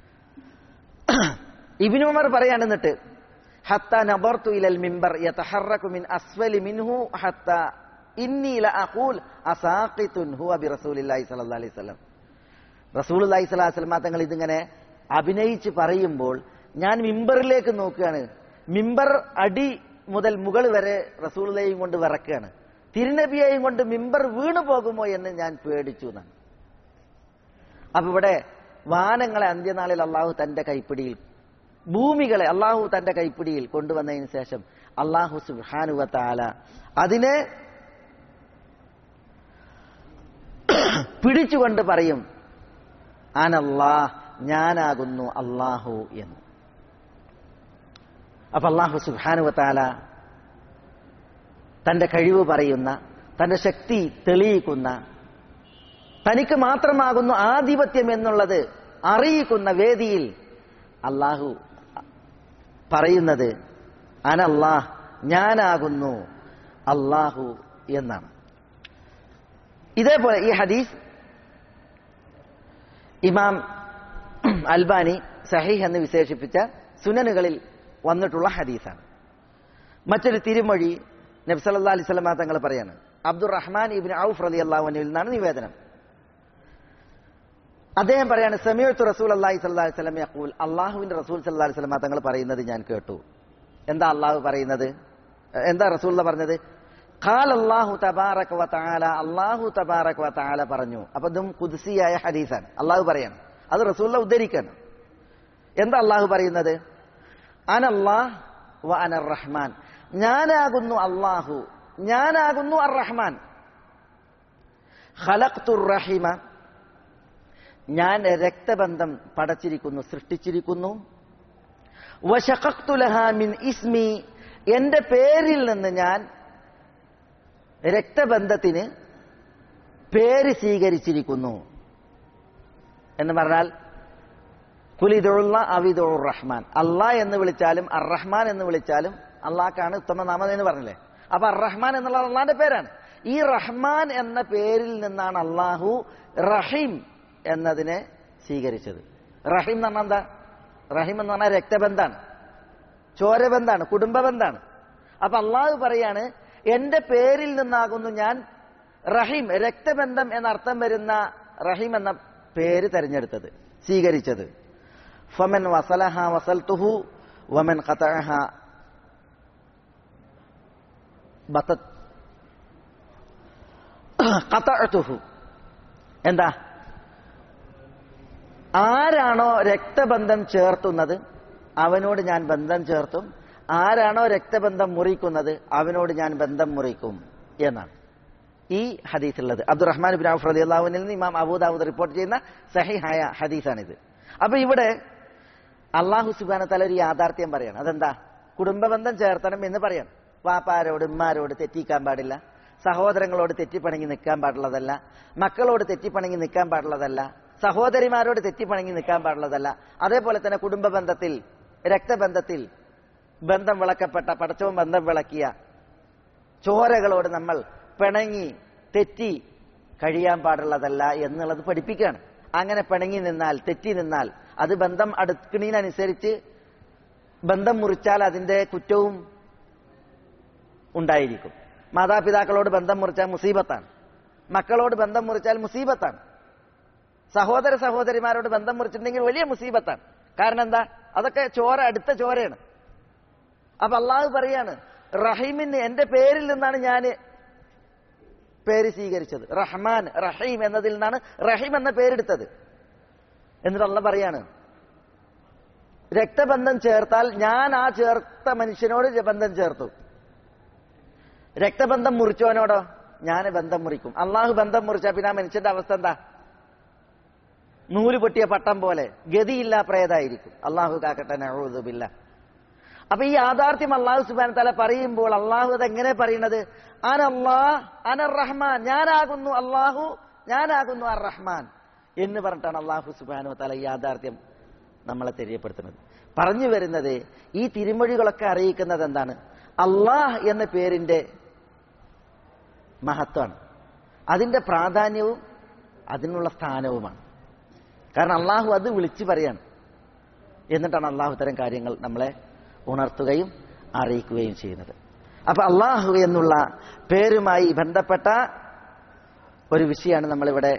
ഇബിനുമർ പറയാണ് എന്നിട്ട് ഹത്ത നബർത്തു ഇലൽ മിമ്പർ യതഹറകു മിൻ അസ്ഫലി മിൻഹു ഹത്ത ഇന്നി ലഅഖൂൽ അസാഖിതുൻ ഹുവ ബിറസൂലില്ലാഹി സ്വല്ലല്ലാഹി അലൈഹി വസല്ലം റസൂലുള്ളാഹി സ്വല്ലല്ലാഹി അലൈഹി വസല്ലം തങ്ങൾ ഇതിങ്ങനെ അഭിനയിച്ച് പറയുമ്പോൾ ഞാൻ മിമ്പറിലേക്ക് നോക്കുകയാണ് മിമ്പർ അടി മുതൽ മുകൾ വരെ റസൂലുള്ളയും കൊണ്ട് വിറക്കുകയാണ് തിരുനബിയെയും കൊണ്ട് മിമ്പർ വീണു പോകുമോ എന്ന് ഞാൻ പേടിച്ചു എന്നാണ് അപ്പൊ ഇവിടെ വാനങ്ങളെ അന്ത്യനാളിൽ അള്ളാഹു തന്റെ കൈപ്പിടിയിൽ ഭൂമികളെ അള്ളാഹു തന്റെ കൈപ്പിടിയിൽ കൊണ്ടുവന്നതിന് ശേഷം അള്ളാഹു സുഹാനുവത്താല അതിനെ പിടിച്ചുകൊണ്ട് പറയും അനല്ലാ ഞാനാകുന്നു അള്ളാഹു എന്ന് അപ്പൊ അള്ളാഹു സുഹാനുവത്താല തന്റെ കഴിവ് പറയുന്ന തന്റെ ശക്തി തെളിയിക്കുന്ന തനിക്ക് മാത്രമാകുന്നു ആധിപത്യം എന്നുള്ളത് അറിയിക്കുന്ന വേദിയിൽ അള്ളാഹു പറയുന്നത് അനല്ലാഹ് ഞാനാകുന്നു അള്ളാഹു എന്നാണ് ഇതേപോലെ ഈ ഹദീസ് ഇമാം അൽബാനി സഹീഹ് എന്ന് വിശേഷിപ്പിച്ച സുനനുകളിൽ വന്നിട്ടുള്ള ഹദീസാണ് മറ്റൊരു തിരുമൊഴി നബ്സല്ലാ അലൈഹി സ്വലമ തങ്ങൾ പറയാണ് അബ്ദുറഹ്മാൻ ഇബിൻ ഔഫ് റലി അള്ളാഹുനിൽ നിന്നാണ് നിവേദനം അദ്ദേഹം പറയാണ് സമീഅത്തു റസൂൽ അള്ളാഹി സല്ലാ അലൈഹി സ്വലം യഖൂൽ അള്ളാഹുവിന്റെ റസൂൽ സല്ലാ അലൈഹി സ്വലമ തങ്ങൾ പറയുന്നത് ഞാൻ കേട്ടു എന്താ അള്ളാഹു പറയുന്നത് എന്താ റസൂൽ പറഞ്ഞത് ഖാൽ അള്ളാഹു തബാറക് വ തആല അള്ളാഹു തബാറക് വ തആല പറഞ്ഞു അപ്പൊ ഇതും കുദ്സിയായ ഹദീസാണ് അള്ളാഹു പറയാണ് അത് റസൂല ഉദ്ധരിക്കാണ് എന്താ അള്ളാഹു പറയുന്നത് അനല്ലാഹ് വ അനർ റഹ്മാൻ ഞാനാകുന്നു അള്ളാഹു ഞാനാകുന്നു അർ റഹ്മാൻ ഖലഖ്തുർ റഹിമ ഞാൻ രക്തബന്ധം പടച്ചിരിക്കുന്നു സൃഷ്ടിച്ചിരിക്കുന്നു വശഖഖ്തു ലഹാ മിൻ ഇസ്മി എന്റെ പേരിൽ നിന്ന് ഞാൻ രക്തബന്ധത്തിന് പേര് സ്വീകരിച്ചിരിക്കുന്നു എന്ന് പറഞ്ഞാൽ കുലിദുള്ള അവിദുർ റഹ്മാൻ അള്ളാഹ് എന്ന് വിളിച്ചാലും അർ റഹ്മാൻ എന്ന് വിളിച്ചാലും അള്ളാഹ്ക്കാണ് ഉത്തമ നാമം എന്ന് പറഞ്ഞില്ലേ അപ്പൊ അർ റഹ്മാൻ എന്നുള്ള അള്ളാന്റെ പേരാണ് ഈ റഹ്മാൻ എന്ന പേരിൽ നിന്നാണ് അള്ളാഹു റഹീം എന്നതിനെ സ്വീകരിച്ചത് റഹീം എന്ന് പറഞ്ഞാൽ എന്താ റഹീം എന്ന് പറഞ്ഞാൽ രക്തബന്ധാണ് ചോരബന്ധാണ് കുടുംബബന്ധാണ് അപ്പൊ അള്ളാഹു പറയാണ് എന്റെ പേരിൽ നിന്നാകുന്നു ഞാൻ റഹീം രക്തബന്ധം എന്നർത്ഥം വരുന്ന റഹീം എന്ന പേര് തെരഞ്ഞെടുത്തത് സ്വീകരിച്ചത് ഫമൻ വസലഹ വസൽത്തുഹു വമൻ ഖതഅഹ ബതത് ഖതഅതുഹു എന്താ ആരാണോ രക്തബന്ധം ചേർത്തുന്നത് അവനോട് ഞാൻ ബന്ധം ചേർത്തും ആരാണോ രക്തബന്ധം മുറിക്കുന്നത് അവനോട് ഞാൻ ബന്ധം മുറിക്കും എന്നാണ് ഈ ഹദീസുള്ളത് അബ്ദുറഹ്മാൻ ബിൻ ഔഫ് റളിയല്ലാഹുവിൽ നിന്ന് ഇമാം അബൂദാവൂദ് റിപ്പോർട്ട് ചെയ്യുന്ന സഹിഹായ ഹദീസാണിത് അപ്പൊ ഇവിടെ അള്ളാഹു സുബാന തല ഒരു യാഥാർത്ഥ്യം പറയാണ് അതെന്താ കുടുംബബന്ധം ചേർത്തണം എന്ന് പറയണം വാപ്പാരോട് ഉമ്മാരോട് തെറ്റിക്കാൻ പാടില്ല സഹോദരങ്ങളോട് തെറ്റിപ്പണങ്ങി നിൽക്കാൻ പാടുള്ളതല്ല മക്കളോട് തെറ്റിപ്പണങ്ങി നിൽക്കാൻ പാടുള്ളതല്ല സഹോദരിമാരോട് തെറ്റിപ്പണങ്ങി നിൽക്കാൻ പാടുള്ളതല്ല അതേപോലെ തന്നെ കുടുംബ ബന്ധത്തിൽ രക്തബന്ധത്തിൽ ബന്ധം വിളക്കപ്പെട്ട പടച്ചവും ബന്ധം വിളക്കിയ ചോരകളോട് നമ്മൾ പിണങ്ങി തെറ്റി കഴിയാൻ പാടുള്ളതല്ല എന്നുള്ളത് പഠിപ്പിക്കുകയാണ് അങ്ങനെ പിണങ്ങി നിന്നാൽ തെറ്റി നിന്നാൽ അത് ബന്ധം അടുക്കണീനനുസരിച്ച് ബന്ധം മുറിച്ചാൽ അതിന്റെ കുറ്റവും ഉണ്ടായിരിക്കും മാതാപിതാക്കളോട് ബന്ധം മുറിച്ചാൽ മുസീബത്താണ് മക്കളോട് ബന്ധം മുറിച്ചാൽ മുസീബത്താണ് സഹോദര സഹോദരിമാരോട് ബന്ധം മുറിച്ചിട്ടുണ്ടെങ്കിൽ വലിയ മുസീബത്താണ് കാരണം എന്താ അതൊക്കെ ചോര അടുത്ത ചോരയാണ് അപ്പൊ അള്ളാഹു പറയാണ് റഹീമിന് എന്റെ പേരിൽ നിന്നാണ് ഞാൻ പേര് സ്വീകരിച്ചത് റഹ്മാൻ റഹീം എന്നതിൽ നിന്നാണ് റഹീം എന്ന പേരെടുത്തത് എന്നിട്ട് അള്ള പറയാണ് രക്തബന്ധം ചേർത്താൽ ഞാൻ ആ ചേർത്ത മനുഷ്യനോട് ബന്ധം ചേർത്തു രക്തബന്ധം മുറിച്ചവനോടോ ഞാൻ ബന്ധം മുറിക്കും അള്ളാഹു ബന്ധം മുറിച്ചാൽ പിന്നെ ആ മനുഷ്യന്റെ അവസ്ഥ എന്താ നൂല് പൊട്ടിയ പട്ടം പോലെ ഗതിയില്ല പ്രേതായിരിക്കും അള്ളാഹു കാക്കട്ടെ നഴുതുമില്ല അപ്പൊ ഈ യാഥാർത്ഥ്യം അള്ളാഹു സുബാൻ തല പറയുമ്പോൾ അള്ളാഹു അത് എങ്ങനെ പറയുന്നത് അനല്ലാഹ് അനർ റഹ്മാൻ ഞാനാകുന്നു അള്ളാഹു ഞാനാകുന്നു അർ റഹ്മാൻ എന്ന് പറഞ്ഞിട്ടാണ് അള്ളാഹു സുബാനു തല ഈ യാഥാർത്ഥ്യം നമ്മളെ തെரியപ്പെടുത്തുന്നത് പറഞ്ഞു വരുന്നത് ഈ തിരുമൊഴികളൊക്കെ അറിയിക്കുന്നത് എന്താണ് അള്ളാഹ് എന്ന പേരിന്റെ മഹത്വമാണ് അതിന്റെ പ്രാധാന്യവും അതിനുള്ള സ്ഥാനവുമാണ് കാരണം അള്ളാഹു അത് വിളിച്ചു പറയാണ് എന്നിട്ടാണ് അള്ളാഹു തരം കാര്യങ്ങൾ നമ്മളെ ഉണർത്തുകയും അറിയിക്കുകയും ചെയ്യുന്നത് അപ്പൊ അള്ളാഹു എന്നുള്ള പേരുമായി ബന്ധപ്പെട്ട ഒരു വിഷയമാണ് നമ്മളിവിടെ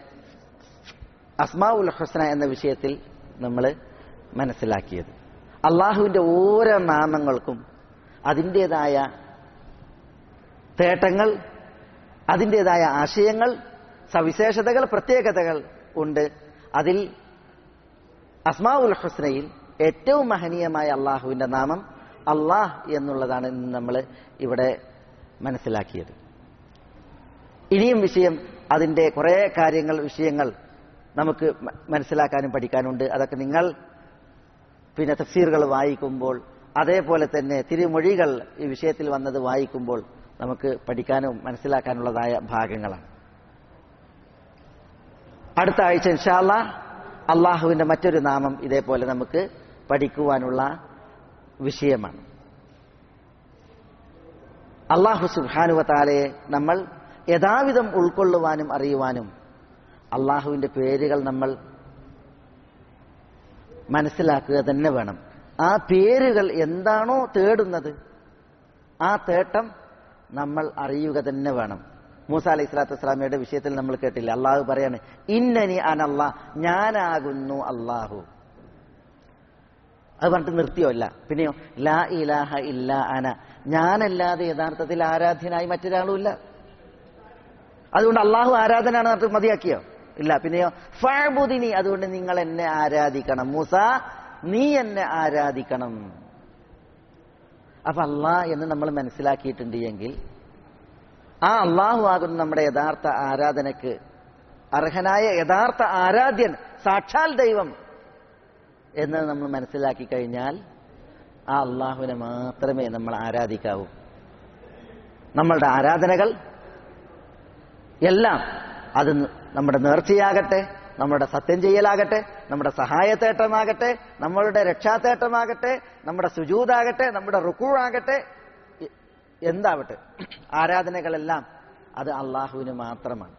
അസ്മാ ഉൽ ഹുസ്ന എന്ന വിഷയത്തിൽ നമ്മൾ മനസ്സിലാക്കിയത് അള്ളാഹുവിന്റെ ഓരോ നാമങ്ങൾക്കും അതിൻ്റെതായ തേട്ടങ്ങൾ അതിൻ്റെതായ ആശയങ്ങൾ സവിശേഷതകൾ പ്രത്യേകതകൾ ഉണ്ട് അതിൽ അസ്മാഉൽ ഹുസ്നയിൽ ഏറ്റവും മഹനീയമായ അള്ളാഹുവിന്റെ നാമം അള്ളാഹ് എന്നുള്ളതാണ് ഇന്ന് നമ്മൾ ഇവിടെ മനസ്സിലാക്കിയത് ഇനിയും വിഷയം അതിന്റെ കുറേ കാര്യങ്ങൾ വിഷയങ്ങൾ നമുക്ക് മ- മനസ്സിലാക്കാനും പഠിക്കാനുണ്ട് അതൊക്കെ നിങ്ങൾ പിന്നെ തഫ്സീറുകൾ വായിക്കുമ്പോൾ അതേപോലെ തന്നെ തിരുമൊഴികൾ ഈ വിഷയത്തിൽ വന്നത് വായിക്കുമ്പോൾ നമുക്ക് പഠിക്കാനും മനസ്സിലാക്കാനുള്ളതായ ഭാഗങ്ങളാണ് അടുത്ത ആഴ്ച ഇൻഷാല്ല അള്ളാഹുവിന്റെ മറ്റൊരു നാമം ഇതേപോലെ നമുക്ക് പഠിക്കുവാനുള്ള വിഷയമാണ് അള്ളാഹു സുബാനുവത്താലയെ നമ്മൾ യഥാവിധം ഉൾക്കൊള്ളുവാനും അറിയുവാനും അള്ളാഹുവിന്റെ പേരുകൾ നമ്മൾ മനസ്സിലാക്കുക തന്നെ വേണം ആ പേരുകൾ എന്താണോ തേടുന്നത് ആ തേട്ടം നമ്മൾ അറിയുക തന്നെ വേണം മൂസ അലൈഹി സ്വലാത്തു വസ്സലാമയുടെ വിഷയത്തിൽ നമ്മൾ കേട്ടില്ല അള്ളാഹു പറയാണ് ഇന്നനി അനല്ലാ ഞാനാകുന്നു അള്ളാഹു അത് പറഞ്ഞിട്ട് നിർത്തിയോ അല്ല പിന്നെയോ ലാ ഇലാഹ ഇല്ല അന ഞാനല്ലാതെ യഥാർത്ഥത്തിൽ ആരാധ്യനായി മറ്റൊരാളുമില്ല അതുകൊണ്ട് അള്ളാഹു ആരാധനാണ് പറഞ്ഞിട്ട് മതിയാക്കിയോ ഇല്ല പിന്നെയോ ഫാബുദിനി അതുകൊണ്ട് നിങ്ങൾ എന്നെ ആരാധിക്കണം മൂസ നീ എന്നെ ആരാധിക്കണം അപ്പൊ അള്ളാ എന്ന് നമ്മൾ മനസ്സിലാക്കിയിട്ടുണ്ട് എങ്കിൽ ആ അള്ളാഹു ആകുന്ന നമ്മുടെ യഥാർത്ഥ ആരാധനക്ക് അർഹനായ യഥാർത്ഥ ആരാധ്യൻ സാക്ഷാൽ ദൈവം എന്ന് നമ്മൾ മനസ്സിലാക്കി കഴിഞ്ഞാൽ ആ അള്ളാഹുവിനെ മാത്രമേ നമ്മൾ ആരാധിക്കാവൂ നമ്മളുടെ ആരാധനകൾ എല്ലാം അത് നമ്മുടെ നേർച്ചയാകട്ടെ നമ്മുടെ സത്യം ചെയ്യലാകട്ടെ നമ്മുടെ സഹായത്തേട്ടമാകട്ടെ നമ്മളുടെ രക്ഷാത്തേട്ടമാകട്ടെ നമ്മുടെ സുജൂതാകട്ടെ നമ്മുടെ റുക്കൂഴാകട്ടെ എ- എന്താവട്ടെ ആരാധനകളെല്ലാം അത് അള്ളാഹുവിന് മാത്രമാണ്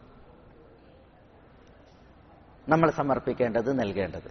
നമ്മൾ സമർപ്പിക്കേണ്ടത് നൽകേണ്ടത്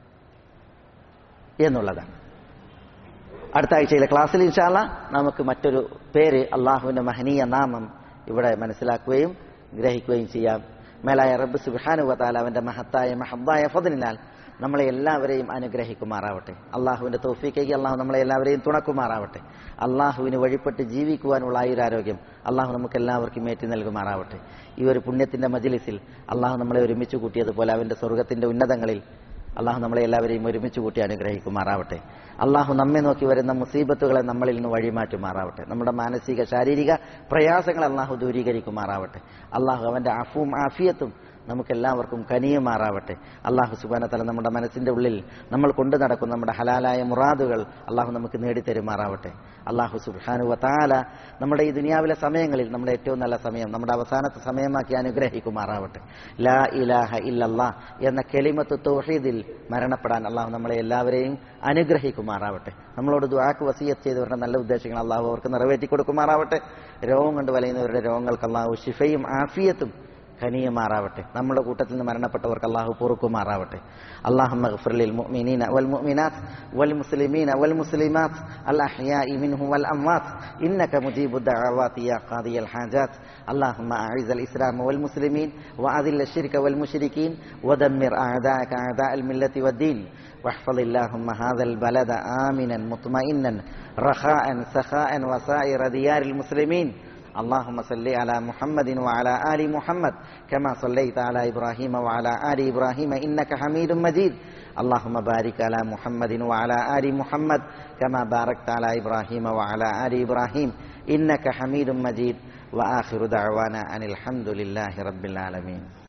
എന്നുള്ളതാണ് അടുത്ത ആഴ്ചയിലെ ക്ലാസ്സിൽ ഇൻഷാല്ല നമുക്ക് മറ്റൊരു പേര് അള്ളാഹുവിന്റെ മഹനീയ നാമം ഇവിടെ മനസ്സിലാക്കുകയും ഗ്രഹിക്കുകയും ചെയ്യാം മേലായ റബ്ബ് സുബാനുവത്താൽ അവന്റെ മഹത്തായ മഹബായ ഫതിനാൽ നമ്മളെ എല്ലാവരെയും അനുഗ്രഹിക്കുമാറാവട്ടെ അള്ളാഹുവിന്റെ തോഫിക്കേക്ക് അള്ളാഹു നമ്മളെ എല്ലാവരെയും തുണക്കുമാറാവട്ടെ അള്ളാഹുവിന് വഴിപ്പെട്ട് ജീവിക്കുവാനുള്ള ആയുരാരോഗ്യം അള്ളാഹു നമുക്ക് എല്ലാവർക്കും ഏറ്റി നൽകുമാറാവട്ടെ ഈ ഒരു പുണ്യത്തിന്റെ മജിലിസിൽ അള്ളാഹു നമ്മളെ ഒരുമിച്ച് കൂട്ടിയതുപോലെ അവന്റെ സ്വർഗത്തിന്റെ ഉന്നതങ്ങളിൽ അള്ളാഹു നമ്മളെ എല്ലാവരെയും ഒരുമിച്ച് കൂട്ടി അനുഗ്രഹിക്കുമാറാവട്ടെ അള്ളാഹു നമ്മെ നോക്കി വരുന്ന മുസീബത്തുകളെ നമ്മളിൽ നിന്ന് വഴിമാറ്റുമാറാവട്ടെ നമ്മുടെ മാനസിക ശാരീരിക പ്രയാസങ്ങളെ അള്ളാഹു ദൂരീകരിക്കുമാറാവട്ടെ അള്ളാഹു അവന്റെ അഫും ആഫിയത്തും നമുക്കെല്ലാവർക്കും കനിയുമാറാവട്ടെ അള്ളാഹു സുബാന തല നമ്മുടെ മനസ്സിന്റെ ഉള്ളിൽ നമ്മൾ കൊണ്ടു നടക്കുന്ന നമ്മുടെ ഹലാലായ മുറാദുകൾ അള്ളാഹു നമുക്ക് നേടിത്തരുമാറാവട്ടെ അള്ളാഹു സുബാനു വത്താല നമ്മുടെ ഈ ദുനിയാവിലെ സമയങ്ങളിൽ നമ്മുടെ ഏറ്റവും നല്ല സമയം നമ്മുടെ അവസാനത്തെ സമയമാക്കി അനുഗ്രഹിക്കുമാറാവട്ടെ ലാ ഇലാഹ ഇല്ലല്ലാ എന്ന കെളിമത്ത് തൗഹീദിൽ മരണപ്പെടാൻ അള്ളാഹു നമ്മളെ എല്ലാവരെയും അനുഗ്രഹിക്കുമാറാവട്ടെ നമ്മളോട് ദുആക്ക് വസീയത്ത് ചെയ്തവരുടെ നല്ല ഉദ്ദേശങ്ങൾ അള്ളാഹു അവർക്ക് നിറവേറ്റി കൊടുക്കുമാറാവട്ടെ രോഗം കൊണ്ട് വലയുന്നവരുടെ രോഗങ്ങൾക്ക് അള്ളാഹു ഷിഫയും ആഫിയത്തും ഖനീയമാറാവട്ടെ നമ്മുടെ കൂട്ടത്തിൽ നിന്ന് മരണപ്പെട്ടവർക്ക് അള്ളാഹു പൊറുക്കുമാറാവട്ടെ اللهم اغفر للمؤمنين والمؤمنات والمسلمين والمسلمات الأحياء منهم والأموات إنك مجيب الدعوات يا قاضي الحاجات اللهم أعز الإسلام والمسلمين وأذل الشرك والمشركين ودمر أعداءك أعداء الملة والدين واحفظ اللهم هذا البلد آمنا مطمئنا رخاء سخاء وسائر ديار المسلمين اللهم صل على محمد وعلى آل محمد كما صليت على إبراهيم وعلى آل إبراهيم إنك حميد مجيد اللهم بارك على محمد وعلى آل محمد كما باركت على إبراهيم وعلى آل إبراهيم إنك حميد مجيد وآخر دعوانا أن الحمد لله رب العالمين